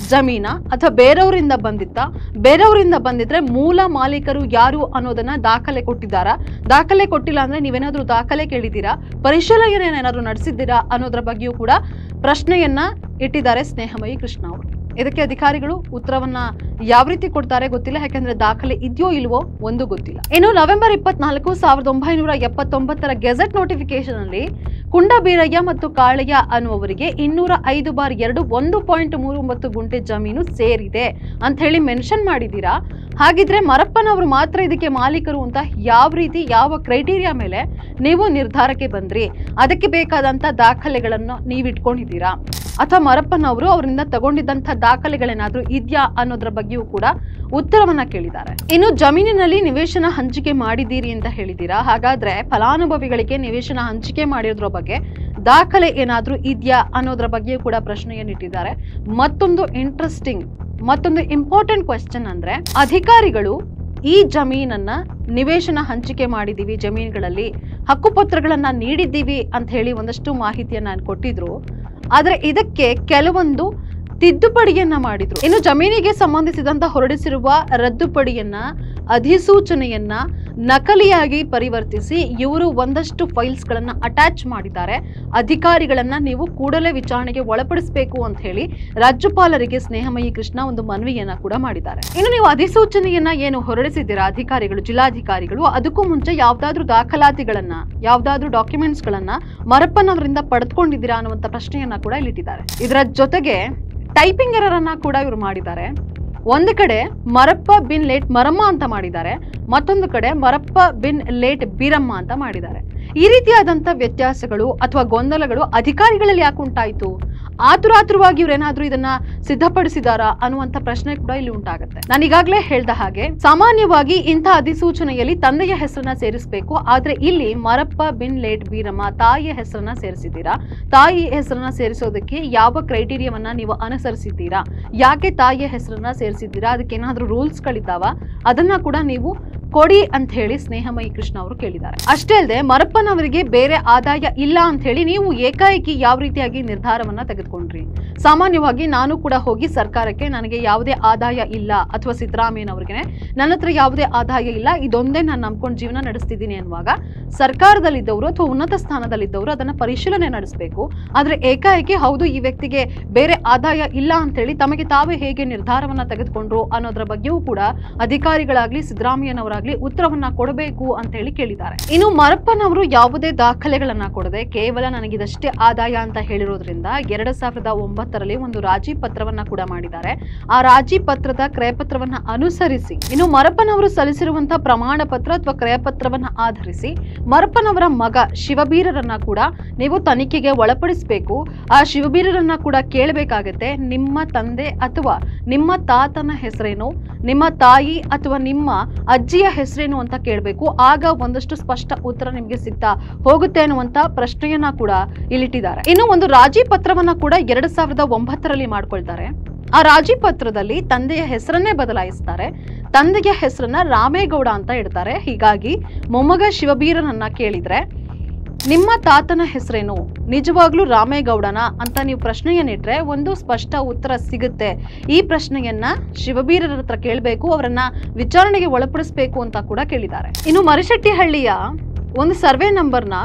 ಜಮೀನ ಅಥವಾ ಬೇರೆಯವರಿಂದ ಬಂದಿತ್ತ ಬೇರೆಯವರಿಂದ ಬಂದಿದ್ರೆ ಮೂಲ ಮಾಲೀಕರು ಯಾರು ಅನ್ನೋದನ್ನ ದಾಖಲೆ ಕೊಟ್ಟಿದ್ದಾರಾ ದಾಖಲೆ ಕೊಟ್ಟಿಲ್ಲ ಅಂದ್ರೆ ನೀವೇನಾದ್ರೂ ದಾಖಲೆ ಕೇಳಿದ್ದೀರಾ ಪರಿಶೀಲನೆ ಏನಾದ್ರು ನಡೆಸಿದ್ದೀರಾ ಅನ್ನೋದ್ರ ಬಗ್ಗೆಯೂ ಕೂಡ ಪ್ರಶ್ನೆಯನ್ನ ಇಟ್ಟಿದ್ದಾರೆ ಸ್ನೇಹಮಯಿ ಕೃಷ್ಣ ಅವರು ಇದಕ್ಕೆ ಅಧಿಕಾರಿಗಳು ಉತ್ತರವನ್ನ ಯಾವ ರೀತಿ ಕೊಡ್ತಾರೆ ಗೊತ್ತಿಲ್ಲ ಯಾಕಂದ್ರೆ ದಾಖಲೆ ಇದೆಯೋ ಇಲ್ವೋ ಒಂದು ಗೊತ್ತಿಲ್ಲ ಇನ್ನು ನವೆಂಬರ್ ಇಪ್ಪತ್ನಾಲ್ಕು ಸಾವಿರದ ಒಂಬೈನೂರ ಎಪ್ಪತ್ತೊಂಬತ್ತರ ಗೆಜೆಟ್ ನೋಟಿಫಿಕೇಶನ್ ಅಲ್ಲಿ ಕುಂಡಬೀರಯ್ಯ ಮತ್ತು ಕಾಳಯ್ಯ ಅನ್ನುವವರಿಗೆ ಇನ್ನೂರ ಐದು ಬಾರ್ ಎರಡು ಒಂದು ಪಾಯಿಂಟ್ ಮೂರು ಒಂಬತ್ತು ಗುಂಟೆ ಜಮೀನು ಸೇರಿದೆ ಅಂತ ಹೇಳಿ ಮೆನ್ಷನ್ ಮಾಡಿದ್ದೀರಾ ಹಾಗಿದ್ರೆ ಮರಪ್ಪನವರು ಮಾತ್ರ ಇದಕ್ಕೆ ಮಾಲೀಕರು ಅಂತ ಯಾವ ರೀತಿ ಯಾವ ಕ್ರೈಟೀರಿಯಾ ಮೇಲೆ ನೀವು ನಿರ್ಧಾರಕ್ಕೆ ಬಂದ್ರಿ ಅದಕ್ಕೆ ಬೇಕಾದಂತ ದಾಖಲೆಗಳನ್ನು ನೀವು ಇಟ್ಕೊಂಡಿದ್ದೀರಾ ಅಥವಾ ಮರಪ್ಪನವರು ಅವರಿಂದ ತಗೊಂಡಿದ್ದಂಥ ದಾಖಲೆಗಳೇನಾದ್ರೂ ಇದೆಯಾ ಅನ್ನೋದ್ರ ಬಗ್ಗೆಯೂ ಕೂಡ ಉತ್ತರವನ್ನ ಕೇಳಿದ್ದಾರೆ ಇನ್ನು ಜಮೀನಿನಲ್ಲಿ ನಿವೇಶನ ಹಂಚಿಕೆ ಮಾಡಿದ್ದೀರಿ ಅಂತ ಹೇಳಿದ್ದೀರಾ ಹಾಗಾದ್ರೆ ಫಲಾನುಭವಿಗಳಿಗೆ ನಿವೇಶನ ಹಂಚಿಕೆ ಮಾಡಿರೋದ್ರ ಬಗ್ಗೆ ದಾಖಲೆ ಏನಾದ್ರೂ ಇದೆಯಾ ಅನ್ನೋದ್ರ ಬಗ್ಗೆಯೂ ಕೂಡ ಪ್ರಶ್ನೆಯನ್ನಿಟ್ಟಿದ್ದಾರೆ ಮತ್ತೊಂದು ಇಂಟ್ರೆಸ್ಟಿಂಗ್ ಮತ್ತೊಂದು ಇಂಪಾರ್ಟೆಂಟ್ ಕ್ವೆಶ್ಚನ್ ಅಂದ್ರೆ ಅಧಿಕಾರಿಗಳು ಈ ಜಮೀನನ್ನ ನಿವೇಶನ ಹಂಚಿಕೆ ಮಾಡಿದೀವಿ ಜಮೀನುಗಳಲ್ಲಿ ಹಕ್ಕುಪತ್ರಗಳನ್ನ ನೀಡಿದ್ದೀವಿ ಅಂತ ಹೇಳಿ ಒಂದಷ್ಟು ಮಾಹಿತಿಯನ್ನ ಕೊಟ್ಟಿದ್ರು ಆದ್ರೆ ಇದಕ್ಕೆ ಕೆಲವೊಂದು ತಿದ್ದುಪಡಿಯನ್ನ ಮಾಡಿದ್ರು ಇನ್ನು ಜಮೀನಿಗೆ ಸಂಬಂಧಿಸಿದಂತ ಹೊರಡಿಸಿರುವ ರದ್ದುಪಡಿಯನ್ನ ಅಧಿಸೂಚನೆಯನ್ನ ನಕಲಿಯಾಗಿ ಪರಿವರ್ತಿಸಿ ಇವರು ಒಂದಷ್ಟು ಫೈಲ್ಸ್ ಗಳನ್ನ ಅಟ್ಯಾಚ್ ಮಾಡಿದ್ದಾರೆ ಅಧಿಕಾರಿಗಳನ್ನ ನೀವು ಕೂಡಲೇ ವಿಚಾರಣೆಗೆ ಒಳಪಡಿಸಬೇಕು ಅಂತ ಹೇಳಿ ರಾಜ್ಯಪಾಲರಿಗೆ ಸ್ನೇಹಮಯಿ ಕೃಷ್ಣ ಒಂದು ಮನವಿಯನ್ನ ಕೂಡ ಮಾಡಿದ್ದಾರೆ ಇನ್ನು ನೀವು ಅಧಿಸೂಚನೆಯನ್ನ ಏನು ಹೊರಡಿಸಿದ್ದೀರಾ ಅಧಿಕಾರಿಗಳು ಜಿಲ್ಲಾಧಿಕಾರಿಗಳು ಅದಕ್ಕೂ ಮುಂಚೆ ಯಾವ್ದಾದ್ರು ದಾಖಲಾತಿಗಳನ್ನ ಯಾವ್ದಾದ್ರು ಡಾಕ್ಯುಮೆಂಟ್ಸ್ ಗಳನ್ನ ಮರಪ್ಪನವರಿಂದ ಪಡೆದುಕೊಂಡಿದ್ದೀರಾ ಅನ್ನುವಂತ ಪ್ರಶ್ನೆಯನ್ನ ಕೂಡ ಇಲ್ಲಿಟ್ಟಿದ್ದಾರೆ ಇದರ ಜೊತೆಗೆ ಟೈಪಿಂಗ್ ಎರರ್ ಅನ್ನ ಕೂಡ ಇವರು ಮಾಡಿದ್ದಾರೆ ಒಂದು ಕಡೆ ಮರಪ್ಪ ಬಿನ್ ಲೇಟ್ ಮರಮ್ಮ ಅಂತ ಮಾಡಿದ್ದಾರೆ ಮತ್ತೊಂದು ಕಡೆ ಮರಪ್ಪ ಬಿನ್ ಲೇಟ್ ಬೀರಮ್ಮ ಅಂತ ಮಾಡಿದ್ದಾರೆ ಈ ರೀತಿಯಾದಂಥ ವ್ಯತ್ಯಾಸಗಳು ಅಥವಾ ಗೊಂದಲಗಳು ಅಧಿಕಾರಿಗಳಲ್ಲಿ ಯಾಕೆ ಉಂಟಾಯಿತು ಆತುರಾತುರವಾಗಿ ಇವ್ರೇನಾದ್ರೂ ಇದನ್ನ ಸಿದ್ಧಪಡಿಸಿದಾರಾ ಅನ್ನುವಂಥ ಪ್ರಶ್ನೆ ಕೂಡ ಇಲ್ಲಿ ಉಂಟಾಗುತ್ತೆ ನಾನು ಈಗಾಗಲೇ ಹೇಳ್ದ ಹಾಗೆ ಸಾಮಾನ್ಯವಾಗಿ ಇಂಥ ಅಧಿಸೂಚನೆಯಲ್ಲಿ ತಂದೆಯ ಹೆಸರನ್ನ ಸೇರಿಸಬೇಕು ಆದ್ರೆ ಇಲ್ಲಿ ಮರಪ್ಪ ಬಿನ್ ಲೇಟ್ ಬೀರಮ್ಮ ತಾಯಿಯ ಹೆಸರನ್ನ ಸೇರಿಸಿದ್ದೀರಾ ತಾಯಿ ಹೆಸರನ್ನ ಸೇರಿಸೋದಕ್ಕೆ ಯಾವ ಕ್ರೈಟೀರಿಯಾವನ್ನ ನೀವು ಅನುಸರಿಸಿದ್ದೀರಾ ಯಾಕೆ ತಾಯಿಯ ಹೆಸರನ್ನ ಸೇರಿಸಿದ್ದೀರಾ ಅದಕ್ಕೆ ಏನಾದ್ರೂ ರೂಲ್ಸ್ಗಳಿದ್ದಾವ ಅದನ್ನ ಕೂಡ ನೀವು ಕೊಡಿ ಅಂತ ಹೇಳಿ ಸ್ನೇಹಮಯಿ ಕೃಷ್ಣ ಅವರು ಕೇಳಿದ್ದಾರೆ ಅಷ್ಟೇ ಅಲ್ಲದೆ ಮರಪ್ಪನವರಿಗೆ ಬೇರೆ ಆದಾಯ ಇಲ್ಲ ಅಂತ ಹೇಳಿ ನೀವು ಏಕಾಏಕಿ ಯಾವ ರೀತಿಯಾಗಿ ನಿರ್ಧಾರವನ್ನ ತೆಗೆದುಕೊಂಡ್ರಿ ಸಾಮಾನ್ಯವಾಗಿ ನಾನು ಕೂಡ ಹೋಗಿ ಸರ್ಕಾರಕ್ಕೆ ನನಗೆ ಯಾವುದೇ ಆದಾಯ ಇಲ್ಲ ಅಥವಾ ಸಿದ್ದರಾಮಯ್ಯನವ್ರಿಗೆ ನನ್ನ ಹತ್ರ ಯಾವುದೇ ಆದಾಯ ಇಲ್ಲ ಇದೊಂದೇ ನಾನು ನಂಬ್ಕೊಂಡು ಜೀವನ ನಡೆಸ್ತಿದ್ದೀನಿ ಅನ್ನುವಾಗ ಸರ್ಕಾರದಲ್ಲಿದ್ದವರು ಅಥವಾ ಉನ್ನತ ಸ್ಥಾನದಲ್ಲಿದ್ದವರು ಅದನ್ನ ಪರಿಶೀಲನೆ ನಡೆಸಬೇಕು ಆದ್ರೆ ಏಕಾಏಕಿ ಹೌದು ಈ ವ್ಯಕ್ತಿಗೆ ಬೇರೆ ಆದಾಯ ಇಲ್ಲ ಅಂತ ಹೇಳಿ ತಮಗೆ ತಾವೇ ಹೇಗೆ ನಿರ್ಧಾರವನ್ನ ತೆಗೆದುಕೊಂಡ್ರು ಅನ್ನೋದ್ರ ಬಗ್ಗೆಯೂ ಕೂಡ ಅಧಿಕಾರಿಗಳಾಗ್ಲಿ ಸಿದ್ದರಾಮಯ್ಯನವರಾಗ್ಲಿ ಉತ್ತರವನ್ನ ಕೊಡಬೇಕು ಅಂತ ಹೇಳಿ ಕೇಳಿದ್ದಾರೆ ಇನ್ನು ಮರಪ್ಪನವರು ಯಾವುದೇ ದಾಖಲೆಗಳನ್ನ ಕೊಡದೆ ಕೇವಲ ನನಗಿದಷ್ಟೇ ಆದಾಯ ಅಂತ ಹೇಳಿರೋದ್ರಿಂದ ಎರಡ್ ಸಾವಿರದ ಒಂಬತ್ತರಲ್ಲಿ ಒಂದು ರಾಜಿ ಪತ್ರವನ್ನ ಕೂಡ ಮಾಡಿದ್ದಾರೆ ಆ ರಾಜಿ ಪತ್ರದ ಕ್ರಯಪತ್ರವನ್ನ ಅನುಸರಿಸಿ ಇನ್ನು ಮರಪ್ಪನವರು ಸಲ್ಲಿಸಿರುವಂತಹ ಪ್ರಮಾಣ ಪತ್ರ ಅಥವಾ ಕ್ರಯಪತ್ರವನ್ನ ಆಧರಿಸಿ ಮರಪ್ಪನವರ ಮಗ ಶಿವಬೀರರನ್ನ ಕೂಡ ನೀವು ತನಿಖೆಗೆ ಒಳಪಡಿಸಬೇಕು ಆ ಶಿವಬೀರರನ್ನ ಕೂಡ ಕೇಳಬೇಕಾಗತ್ತೆ ನಿಮ್ಮ ತಂದೆ ಅಥವಾ ನಿಮ್ಮ ತಾತನ ಹೆಸರೇನು ನಿಮ್ಮ ತಾಯಿ ಅಥವಾ ನಿಮ್ಮ ಅಜ್ಜಿಯ ಹೆಸರೇನು ಅಂತ ಕೇಳಬೇಕು ಆಗ ಒಂದಷ್ಟು ಸ್ಪಷ್ಟ ಉತ್ತರ ನಿಮಗೆ ಸಿಗ್ತಾ ಹೋಗುತ್ತೆ ಅನ್ನುವಂತ ಪ್ರಶ್ನೆಯನ್ನ ಕೂಡ ಇಲ್ಲಿಟ್ಟಿದ್ದಾರೆ ಇನ್ನು ಒಂದು ರಾಜಿ ಪತ್ರವನ್ನ ಕೂಡ ಎರಡ್ ಸಾವಿರದ ಒಂಬತ್ತರಲ್ಲಿ ಮಾಡ್ಕೊಳ್ತಾರೆ ಆ ರಾಜಿ ಪತ್ರದಲ್ಲಿ ತಂದೆಯ ಹೆಸರನ್ನೇ ಬದಲಾಯಿಸ್ತಾರೆ ತಂದೆಯ ಹೆಸರನ್ನ ರಾಮೇಗೌಡ ಅಂತ ಇಡ್ತಾರೆ ಹೀಗಾಗಿ ಮೊಮ್ಮಗ ಶಿವಬೀರನನ್ನ ಕೇಳಿದ್ರೆ ನಿಮ್ಮ ತಾತನ ಹೆಸರೇನು ನಿಜವಾಗ್ಲೂ ರಾಮೇಗೌಡನ ಅಂತ ನೀವು ಪ್ರಶ್ನೆಯನ್ನಿಟ್ರೆ ಒಂದು ಸ್ಪಷ್ಟ ಉತ್ತರ ಸಿಗುತ್ತೆ ಈ ಪ್ರಶ್ನೆಯನ್ನ ಶಿವಬೀರರ ಹತ್ರ ಕೇಳಬೇಕು ಅವರನ್ನ ವಿಚಾರಣೆಗೆ ಒಳಪಡಿಸಬೇಕು ಅಂತ ಕೂಡ ಕೇಳಿದ್ದಾರೆ ಇನ್ನು ಮರಿಶೆಟ್ಟಿಹಳ್ಳಿಯ ಒಂದು ಸರ್ವೆ ನಂಬರ್ನ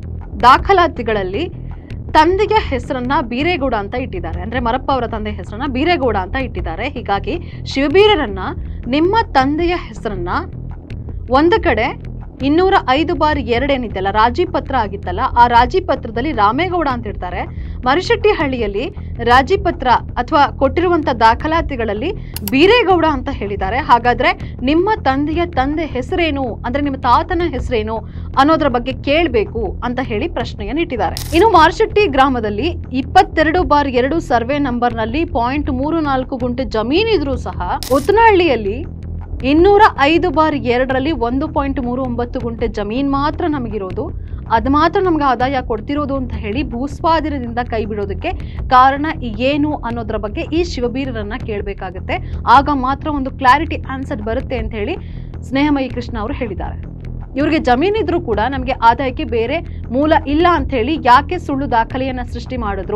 ದಾಖಲಾತಿಗಳಲ್ಲಿ ತಂದೆಯ ಹೆಸರನ್ನ ಬೀರೇಗೌಡ ಅಂತ ಇಟ್ಟಿದ್ದಾರೆ ಅಂದ್ರೆ ಮರಪ್ಪ ಅವರ ತಂದೆ ಹೆಸರನ್ನ ಬೀರೇಗೌಡ ಅಂತ ಇಟ್ಟಿದ್ದಾರೆ ಹೀಗಾಗಿ ಶಿವಬೀರರನ್ನ ನಿಮ್ಮ ತಂದೆಯ ಹೆಸರನ್ನ ಒಂದು ಕಡೆ ಇನ್ನೂರ ಐದು ಬಾರ್ ಎರಡೇನಿದ್ದಲ್ಲ ರಾಜಿ ಪತ್ರ ಆಗಿತ್ತಲ್ಲ ಆ ರಾಜಿ ಪತ್ರದಲ್ಲಿ ರಾಮೇಗೌಡ ಅಂತ ಇಡ್ತಾರೆ ಮರಿಶೆಟ್ಟಿಹಳ್ಳಿಯಲ್ಲಿ ರಾಜಿ ಪತ್ರ ಅಥವಾ ಕೊಟ್ಟಿರುವಂತ ದಾಖಲಾತಿಗಳಲ್ಲಿ ಬೀರೇಗೌಡ ಅಂತ ಹೇಳಿದ್ದಾರೆ ಹಾಗಾದ್ರೆ ನಿಮ್ಮ ತಂದೆಯ ತಂದೆ ಹೆಸರೇನು ಅಂದ್ರೆ ನಿಮ್ಮ ತಾತನ ಹೆಸರೇನು ಅನ್ನೋದ್ರ ಬಗ್ಗೆ ಕೇಳಬೇಕು ಅಂತ ಹೇಳಿ ಪ್ರಶ್ನೆಯನ್ನು ಇಟ್ಟಿದ್ದಾರೆ ಇನ್ನು ಮಾರ್ಶೆಟ್ಟಿ ಗ್ರಾಮದಲ್ಲಿ ಇಪ್ಪತ್ತೆರಡು ಬಾರ್ ಎರಡು ಸರ್ವೆ ನಂಬರ್ನಲ್ಲಿ ಪಾಯಿಂಟ್ ಮೂರು ನಾಲ್ಕು ಗುಂಟೆ ಜಮೀನಿದ್ರೂ ಸಹ ಉತ್ತನಹಳ್ಳಿಯಲ್ಲಿ ಇನ್ನೂರ ಐದು ಬಾರ್ ಎರಡರಲ್ಲಿ ಒಂದು ಪಾಯಿಂಟ್ ಮೂರು ಒಂಬತ್ತು ಗುಂಟೆ ಜಮೀನ್ ಮಾತ್ರ ನಮಗಿರೋದು ಅದು ಮಾತ್ರ ನಮ್ಗೆ ಆದಾಯ ಕೊಡ್ತಿರೋದು ಅಂತ ಹೇಳಿ ಭೂಸ್ವಾಧೀನದಿಂದ ಕೈ ಬಿಡೋದಕ್ಕೆ ಕಾರಣ ಏನು ಅನ್ನೋದ್ರ ಬಗ್ಗೆ ಈ ಶಿವಬೀರರನ್ನ ಕೇಳಬೇಕಾಗುತ್ತೆ ಆಗ ಮಾತ್ರ ಒಂದು ಕ್ಲಾರಿಟಿ ಆನ್ಸರ್ ಬರುತ್ತೆ ಅಂತ ಹೇಳಿ ಸ್ನೇಹಮಯಿ ಕೃಷ್ಣ ಅವರು ಹೇಳಿದ್ದಾರೆ ಇವ್ರಿಗೆ ಜಮೀನಿದ್ರು ಕೂಡ ನಮಗೆ ಆದಾಯಕ್ಕೆ ಬೇರೆ ಮೂಲ ಇಲ್ಲ ಅಂತ ಹೇಳಿ ಯಾಕೆ ಸುಳ್ಳು ದಾಖಲೆಯನ್ನ ಸೃಷ್ಟಿ ಮಾಡಿದ್ರು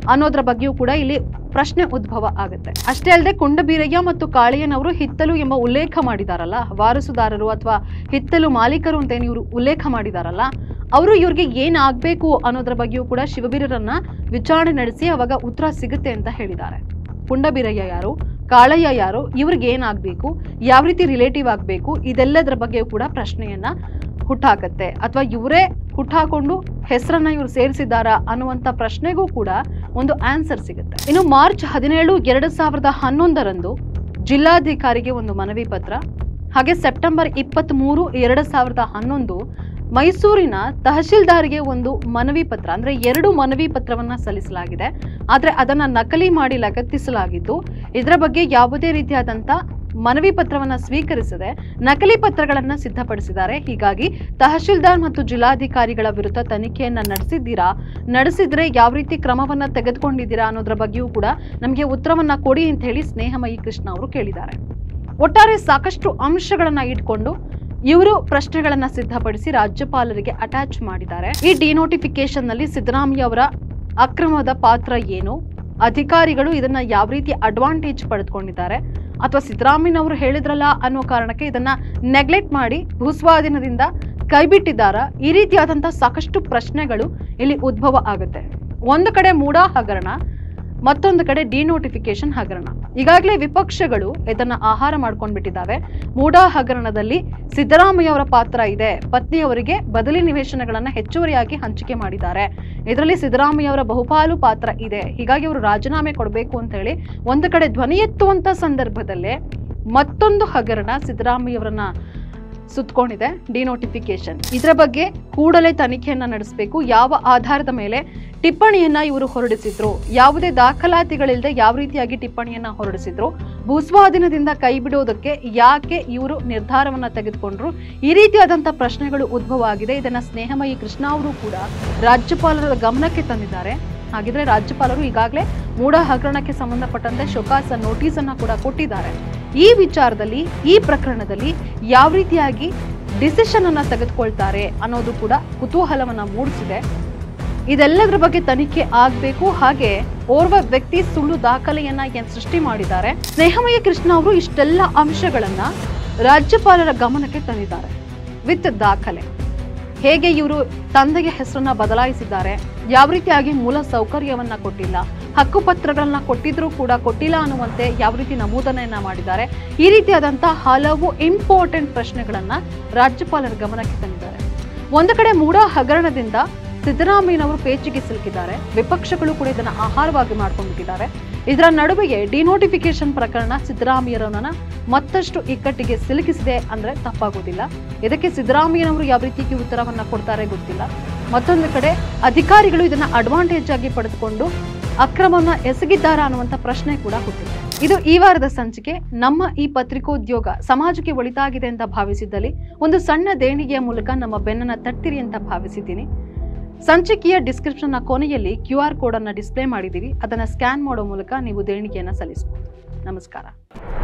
ಅನ್ನೋದ್ರ ಬಗ್ಗೆಯೂ ಕೂಡ ಇಲ್ಲಿ ಪ್ರಶ್ನೆ ಉದ್ಭವ ಆಗುತ್ತೆ ಅಷ್ಟೇ ಅಲ್ಲದೆ ಕುಂಡಬೀರಯ್ಯ ಮತ್ತು ಕಾಳಿಯನವರು ಹಿತ್ತಲು ಎಂಬ ಉಲ್ಲೇಖ ಮಾಡಿದಾರಲ್ಲ ವಾರಸುದಾರರು ಅಥವಾ ಹಿತ್ತಲು ಮಾಲೀಕರು ಅಂತ ಏನು ಇವರು ಉಲ್ಲೇಖ ಮಾಡಿದಾರಲ್ಲ ಅವರು ಇವ್ರಿಗೆ ಏನಾಗಬೇಕು ಅನ್ನೋದ್ರ ಬಗ್ಗೆಯೂ ಕೂಡ ಶಿವಬೀರರನ್ನ ವಿಚಾರಣೆ ನಡೆಸಿ ಅವಾಗ ಉತ್ತರ ಸಿಗುತ್ತೆ ಅಂತ ಹೇಳಿದ್ದಾರೆ ಕುಂಡಬೀರಯ್ಯ ಯಾರು ಕಾಳಯ್ಯ ಯಾರು ಇವ್ರಿಗೆ ಏನಾಗಬೇಕು ಯಾವ ರೀತಿ ರಿಲೇಟಿವ್ ಆಗಬೇಕು ಇದೆಲ್ಲದರ ಬಗ್ಗೆಯೂ ಕೂಡ ಪ್ರಶ್ನೆಯನ್ನ ಹುಟ್ಟಾಕತ್ತೆ ಅಥವಾ ಇವರೇ ಹುಟ್ಟಾಕೊಂಡು ಹೆಸರನ್ನ ಇವ್ರು ಸೇರಿಸಿದ್ದಾರಾ ಅನ್ನುವಂಥ ಪ್ರಶ್ನೆಗೂ ಕೂಡ ಒಂದು ಆನ್ಸರ್ ಸಿಗುತ್ತೆ ಇನ್ನು ಮಾರ್ಚ್ ಹದಿನೇಳು ಎರಡು ಸಾವಿರದ ಹನ್ನೊಂದರಂದು ಜಿಲ್ಲಾಧಿಕಾರಿಗೆ ಒಂದು ಮನವಿ ಪತ್ರ ಹಾಗೆ ಸೆಪ್ಟೆಂಬರ್ ಇಪ್ಪತ್ತ್ ಮೂರು ಎರಡು ಸಾವಿರದ ಹನ್ನೊಂದು ಮೈಸೂರಿನ ತಹಶೀಲ್ದಾರ್ಗೆ ಒಂದು ಮನವಿ ಪತ್ರ ಅಂದ್ರೆ ಎರಡು ಮನವಿ ಪತ್ರವನ್ನ ಸಲ್ಲಿಸಲಾಗಿದೆ ಆದ್ರೆ ಅದನ್ನ ನಕಲಿ ಮಾಡಿ ಲಗತ್ತಿಸಲಾಗಿದ್ದು ಇದರ ಬಗ್ಗೆ ಯಾವುದೇ ರೀತಿಯಾದಂತ ಮನವಿ ಪತ್ರವನ್ನ ಸ್ವೀಕರಿಸದೆ ನಕಲಿ ಪತ್ರಗಳನ್ನ ಸಿದ್ಧಪಡಿಸಿದ್ದಾರೆ ಹೀಗಾಗಿ ತಹಶೀಲ್ದಾರ್ ಮತ್ತು ಜಿಲ್ಲಾಧಿಕಾರಿಗಳ ವಿರುದ್ಧ ತನಿಖೆಯನ್ನ ನಡೆಸಿದ್ದೀರಾ ನಡೆಸಿದ್ರೆ ಯಾವ ರೀತಿ ಕ್ರಮವನ್ನ ತೆಗೆದುಕೊಂಡಿದ್ದೀರಾ ಅನ್ನೋದ್ರ ಬಗ್ಗೆಯೂ ಕೂಡ ನಮಗೆ ಉತ್ತರವನ್ನ ಕೊಡಿ ಅಂತ ಹೇಳಿ ಸ್ನೇಹಮಯಿ ಕೃಷ್ಣ ಅವರು ಕೇಳಿದ್ದಾರೆ ಒಟ್ಟಾರೆ ಸಾಕಷ್ಟು ಅಂಶಗಳನ್ನ ಇಟ್ಕೊಂಡು ಇವರು ಪ್ರಶ್ನೆಗಳನ್ನ ಸಿದ್ಧಪಡಿಸಿ ರಾಜ್ಯಪಾಲರಿಗೆ ಅಟ್ಯಾಚ್ ಮಾಡಿದ್ದಾರೆ ಈ ಡಿನೋಟಿಫಿಕೇಶನ್ ನಲ್ಲಿ ಸಿದ್ದರಾಮಯ್ಯ ಅವರ ಅಕ್ರಮದ ಪಾತ್ರ ಏನು ಅಧಿಕಾರಿಗಳು ಇದನ್ನ ಯಾವ ರೀತಿ ಅಡ್ವಾಂಟೇಜ್ ಪಡೆದುಕೊಂಡಿದ್ದಾರೆ ಅಥವಾ ಸಿದ್ದರಾಮಯ್ಯನವರು ಹೇಳಿದ್ರಲ್ಲ ಅನ್ನೋ ಕಾರಣಕ್ಕೆ ಇದನ್ನ ನೆಗ್ಲೆಕ್ಟ್ ಮಾಡಿ ಭೂಸ್ವಾಧೀನದಿಂದ ಕೈಬಿಟ್ಟಿದ್ದಾರ ಈ ರೀತಿಯಾದಂತಹ ಸಾಕಷ್ಟು ಪ್ರಶ್ನೆಗಳು ಇಲ್ಲಿ ಉದ್ಭವ ಆಗುತ್ತೆ ಒಂದು ಕಡೆ ಮೂಡ ಹಗರಣ ಮತ್ತೊಂದು ಕಡೆ ಡಿನೋಟಿಫಿಕೇಶನ್ ಹಗರಣ ಈಗಾಗಲೇ ವಿಪಕ್ಷಗಳು ಇದನ್ನ ಆಹಾರ ಮಾಡ್ಕೊಂಡ್ ಬಿಟ್ಟಿದ್ದಾವೆ ಮೂಡಾ ಹಗರಣದಲ್ಲಿ ಸಿದ್ದರಾಮಯ್ಯ ಅವರ ಪಾತ್ರ ಇದೆ ಪತ್ನಿಯವರಿಗೆ ಬದಲಿ ನಿವೇಶನಗಳನ್ನ ಹೆಚ್ಚುವರಿಯಾಗಿ ಹಂಚಿಕೆ ಮಾಡಿದ್ದಾರೆ ಇದರಲ್ಲಿ ಸಿದ್ದರಾಮಯ್ಯ ಅವರ ಬಹುಪಾಲು ಪಾತ್ರ ಇದೆ ಹೀಗಾಗಿ ಅವರು ರಾಜೀನಾಮೆ ಕೊಡಬೇಕು ಅಂತ ಹೇಳಿ ಒಂದು ಕಡೆ ಧ್ವನಿ ಎತ್ತುವಂತ ಸಂದರ್ಭದಲ್ಲೇ ಮತ್ತೊಂದು ಹಗರಣ ಸಿದ್ದರಾಮಯ್ಯ ಅವರನ್ನ ಸುತ್ಕೊಂಡಿದೆ ಡಿನೋಟಿಫಿಕೇಶನ್ ಇದರ ಬಗ್ಗೆ ಕೂಡಲೇ ತನಿಖೆಯನ್ನ ನಡೆಸಬೇಕು ಯಾವ ಆಧಾರದ ಮೇಲೆ ಟಿಪ್ಪಣಿಯನ್ನ ಇವರು ಹೊರಡಿಸಿದ್ರು ಯಾವುದೇ ದಾಖಲಾತಿಗಳಿಲ್ಲದೆ ಯಾವ ರೀತಿಯಾಗಿ ಟಿಪ್ಪಣಿಯನ್ನ ಹೊರಡಿಸಿದ್ರು ಭೂಸ್ವಾಧೀನದಿಂದ ಕೈ ಬಿಡೋದಕ್ಕೆ ಯಾಕೆ ಇವರು ನಿರ್ಧಾರವನ್ನ ತೆಗೆದುಕೊಂಡ್ರು ಈ ರೀತಿಯಾದಂಥ ಪ್ರಶ್ನೆಗಳು ಉದ್ಭವ ಆಗಿದೆ ಇದನ್ನ ಸ್ನೇಹಮಯಿ ಕೃಷ್ಣ ಅವರು ಕೂಡ ರಾಜ್ಯಪಾಲರ ಗಮನಕ್ಕೆ ತಂದಿದ್ದಾರೆ ಹಾಗಿದ್ರೆ ರಾಜ್ಯಪಾಲರು ಈಗಾಗಲೇ ಮೂಢ ಹಗರಣಕ್ಕೆ ಸಂಬಂಧಪಟ್ಟಂತೆ ಶೋಕಾಸ ನೋಟಿಸ್ ಅನ್ನ ಕೂಡ ಕೊಟ್ಟಿದ್ದಾರೆ ಈ ವಿಚಾರದಲ್ಲಿ ಈ ಪ್ರಕರಣದಲ್ಲಿ ಯಾವ ರೀತಿಯಾಗಿ ಡಿಸಿಷನ್ ಅನ್ನ ತೆಗೆದುಕೊಳ್ತಾರೆ ಅನ್ನೋದು ಕೂಡ ಕುತೂಹಲವನ್ನ ಮೂಡಿಸಿದೆ ಇದೆಲ್ಲದರ ಬಗ್ಗೆ ತನಿಖೆ ಆಗಬೇಕು ಹಾಗೆ ಓರ್ವ ವ್ಯಕ್ತಿ ಸುಳ್ಳು ದಾಖಲೆಯನ್ನ ಏನ್ ಸೃಷ್ಟಿ ಮಾಡಿದ್ದಾರೆ ಸ್ನೇಹಮಯ ಕೃಷ್ಣ ಅವರು ಇಷ್ಟೆಲ್ಲ ಅಂಶಗಳನ್ನ ರಾಜ್ಯಪಾಲರ ಗಮನಕ್ಕೆ ತಂದಿದ್ದಾರೆ ವಿತ್ ದಾಖಲೆ ಹೇಗೆ ಇವರು ತಂದೆಗೆ ಹೆಸರನ್ನ ಬದಲಾಯಿಸಿದ್ದಾರೆ ಯಾವ ರೀತಿಯಾಗಿ ಮೂಲ ಸೌಕರ್ಯವನ್ನ ಕೊಟ್ಟಿಲ್ಲ ಹಕ್ಕುಪತ್ರಗಳನ್ನ ಕೊಟ್ಟಿದ್ರೂ ಕೂಡ ಕೊಟ್ಟಿಲ್ಲ ಅನ್ನುವಂತೆ ಯಾವ ರೀತಿ ನಮೂದನೆಯನ್ನ ಮಾಡಿದ್ದಾರೆ ಈ ರೀತಿಯಾದಂತಹ ಹಲವು ಇಂಪಾರ್ಟೆಂಟ್ ಪ್ರಶ್ನೆಗಳನ್ನ ರಾಜ್ಯಪಾಲರ ಗಮನಕ್ಕೆ ತಂದಿದ್ದಾರೆ ಒಂದು ಕಡೆ ಮೂಡ ಹಗರಣದಿಂದ ಸಿದ್ದರಾಮಯ್ಯನವರು ಪೇಚಿಗೆ ಸಿಲುಕಿದ್ದಾರೆ ವಿಪಕ್ಷಗಳು ಕೂಡ ಇದನ್ನ ಆಹಾರವಾಗಿ ಮಾಡ್ಕೊಂಡ್ಬಿಟ್ಟಿದ್ದಾರೆ ಇದರ ನಡುವೆಯೇ ಡಿನೋಟಿಫಿಕೇಶನ್ ಪ್ರಕರಣ ಸಿದ್ದರಾಮಯ್ಯರವರನ್ನ ಮತ್ತಷ್ಟು ಇಕ್ಕಟ್ಟಿಗೆ ಸಿಲುಕಿಸಿದೆ ಅಂದ್ರೆ ತಪ್ಪಾಗೋದಿಲ್ಲ ಇದಕ್ಕೆ ಸಿದ್ದರಾಮಯ್ಯನವರು ಯಾವ ರೀತಿ ಉತ್ತರವನ್ನ ಕೊಡ್ತಾರೆ ಗೊತ್ತಿಲ್ಲ ಮತ್ತೊಂದು ಕಡೆ ಅಧಿಕಾರಿಗಳು ಇದನ್ನ ಅಡ್ವಾಂಟೇಜ್ ಆಗಿ ಪಡೆದುಕೊಂಡು ಅಕ್ರಮವನ್ನ ಎಸಗಿದ್ದಾರಾ ಅನ್ನುವಂಥ ಪ್ರಶ್ನೆ ಕೂಡ ಹುಟ್ಟಿದೆ ಇದು ಈ ವಾರದ ಸಂಚಿಕೆ ನಮ್ಮ ಈ ಪತ್ರಿಕೋದ್ಯೋಗ ಸಮಾಜಕ್ಕೆ ಒಳಿತಾಗಿದೆ ಅಂತ ಭಾವಿಸಿದ್ದಲ್ಲಿ ಒಂದು ಸಣ್ಣ ದೇಣಿಗೆಯ ಮೂಲಕ ನಮ್ಮ ಬೆನ್ನನ್ನ ತಟ್ಟಿರಿ ಅಂತ ಭಾವಿಸಿದ್ದೀನಿ ಸಂಚಿಕೆಯ ಡಿಸ್ಕ್ರಿಪ್ಷನ್ನ ಕೊನೆಯಲ್ಲಿ ಕ್ಯೂ ಆರ್ ಕೋಡ್ ಅನ್ನ ಡಿಸ್ಪ್ಲೇ ಮಾಡಿದ್ದೀವಿ ಅದನ್ನ ಸ್ಕ್ಯಾನ್ ಮಾಡೋ ಮೂಲಕ ನೀವು ದೇಣಿಗೆಯನ್ನ ಸಲ್ಲಿಸಬಹುದು ನಮಸ್ಕಾರ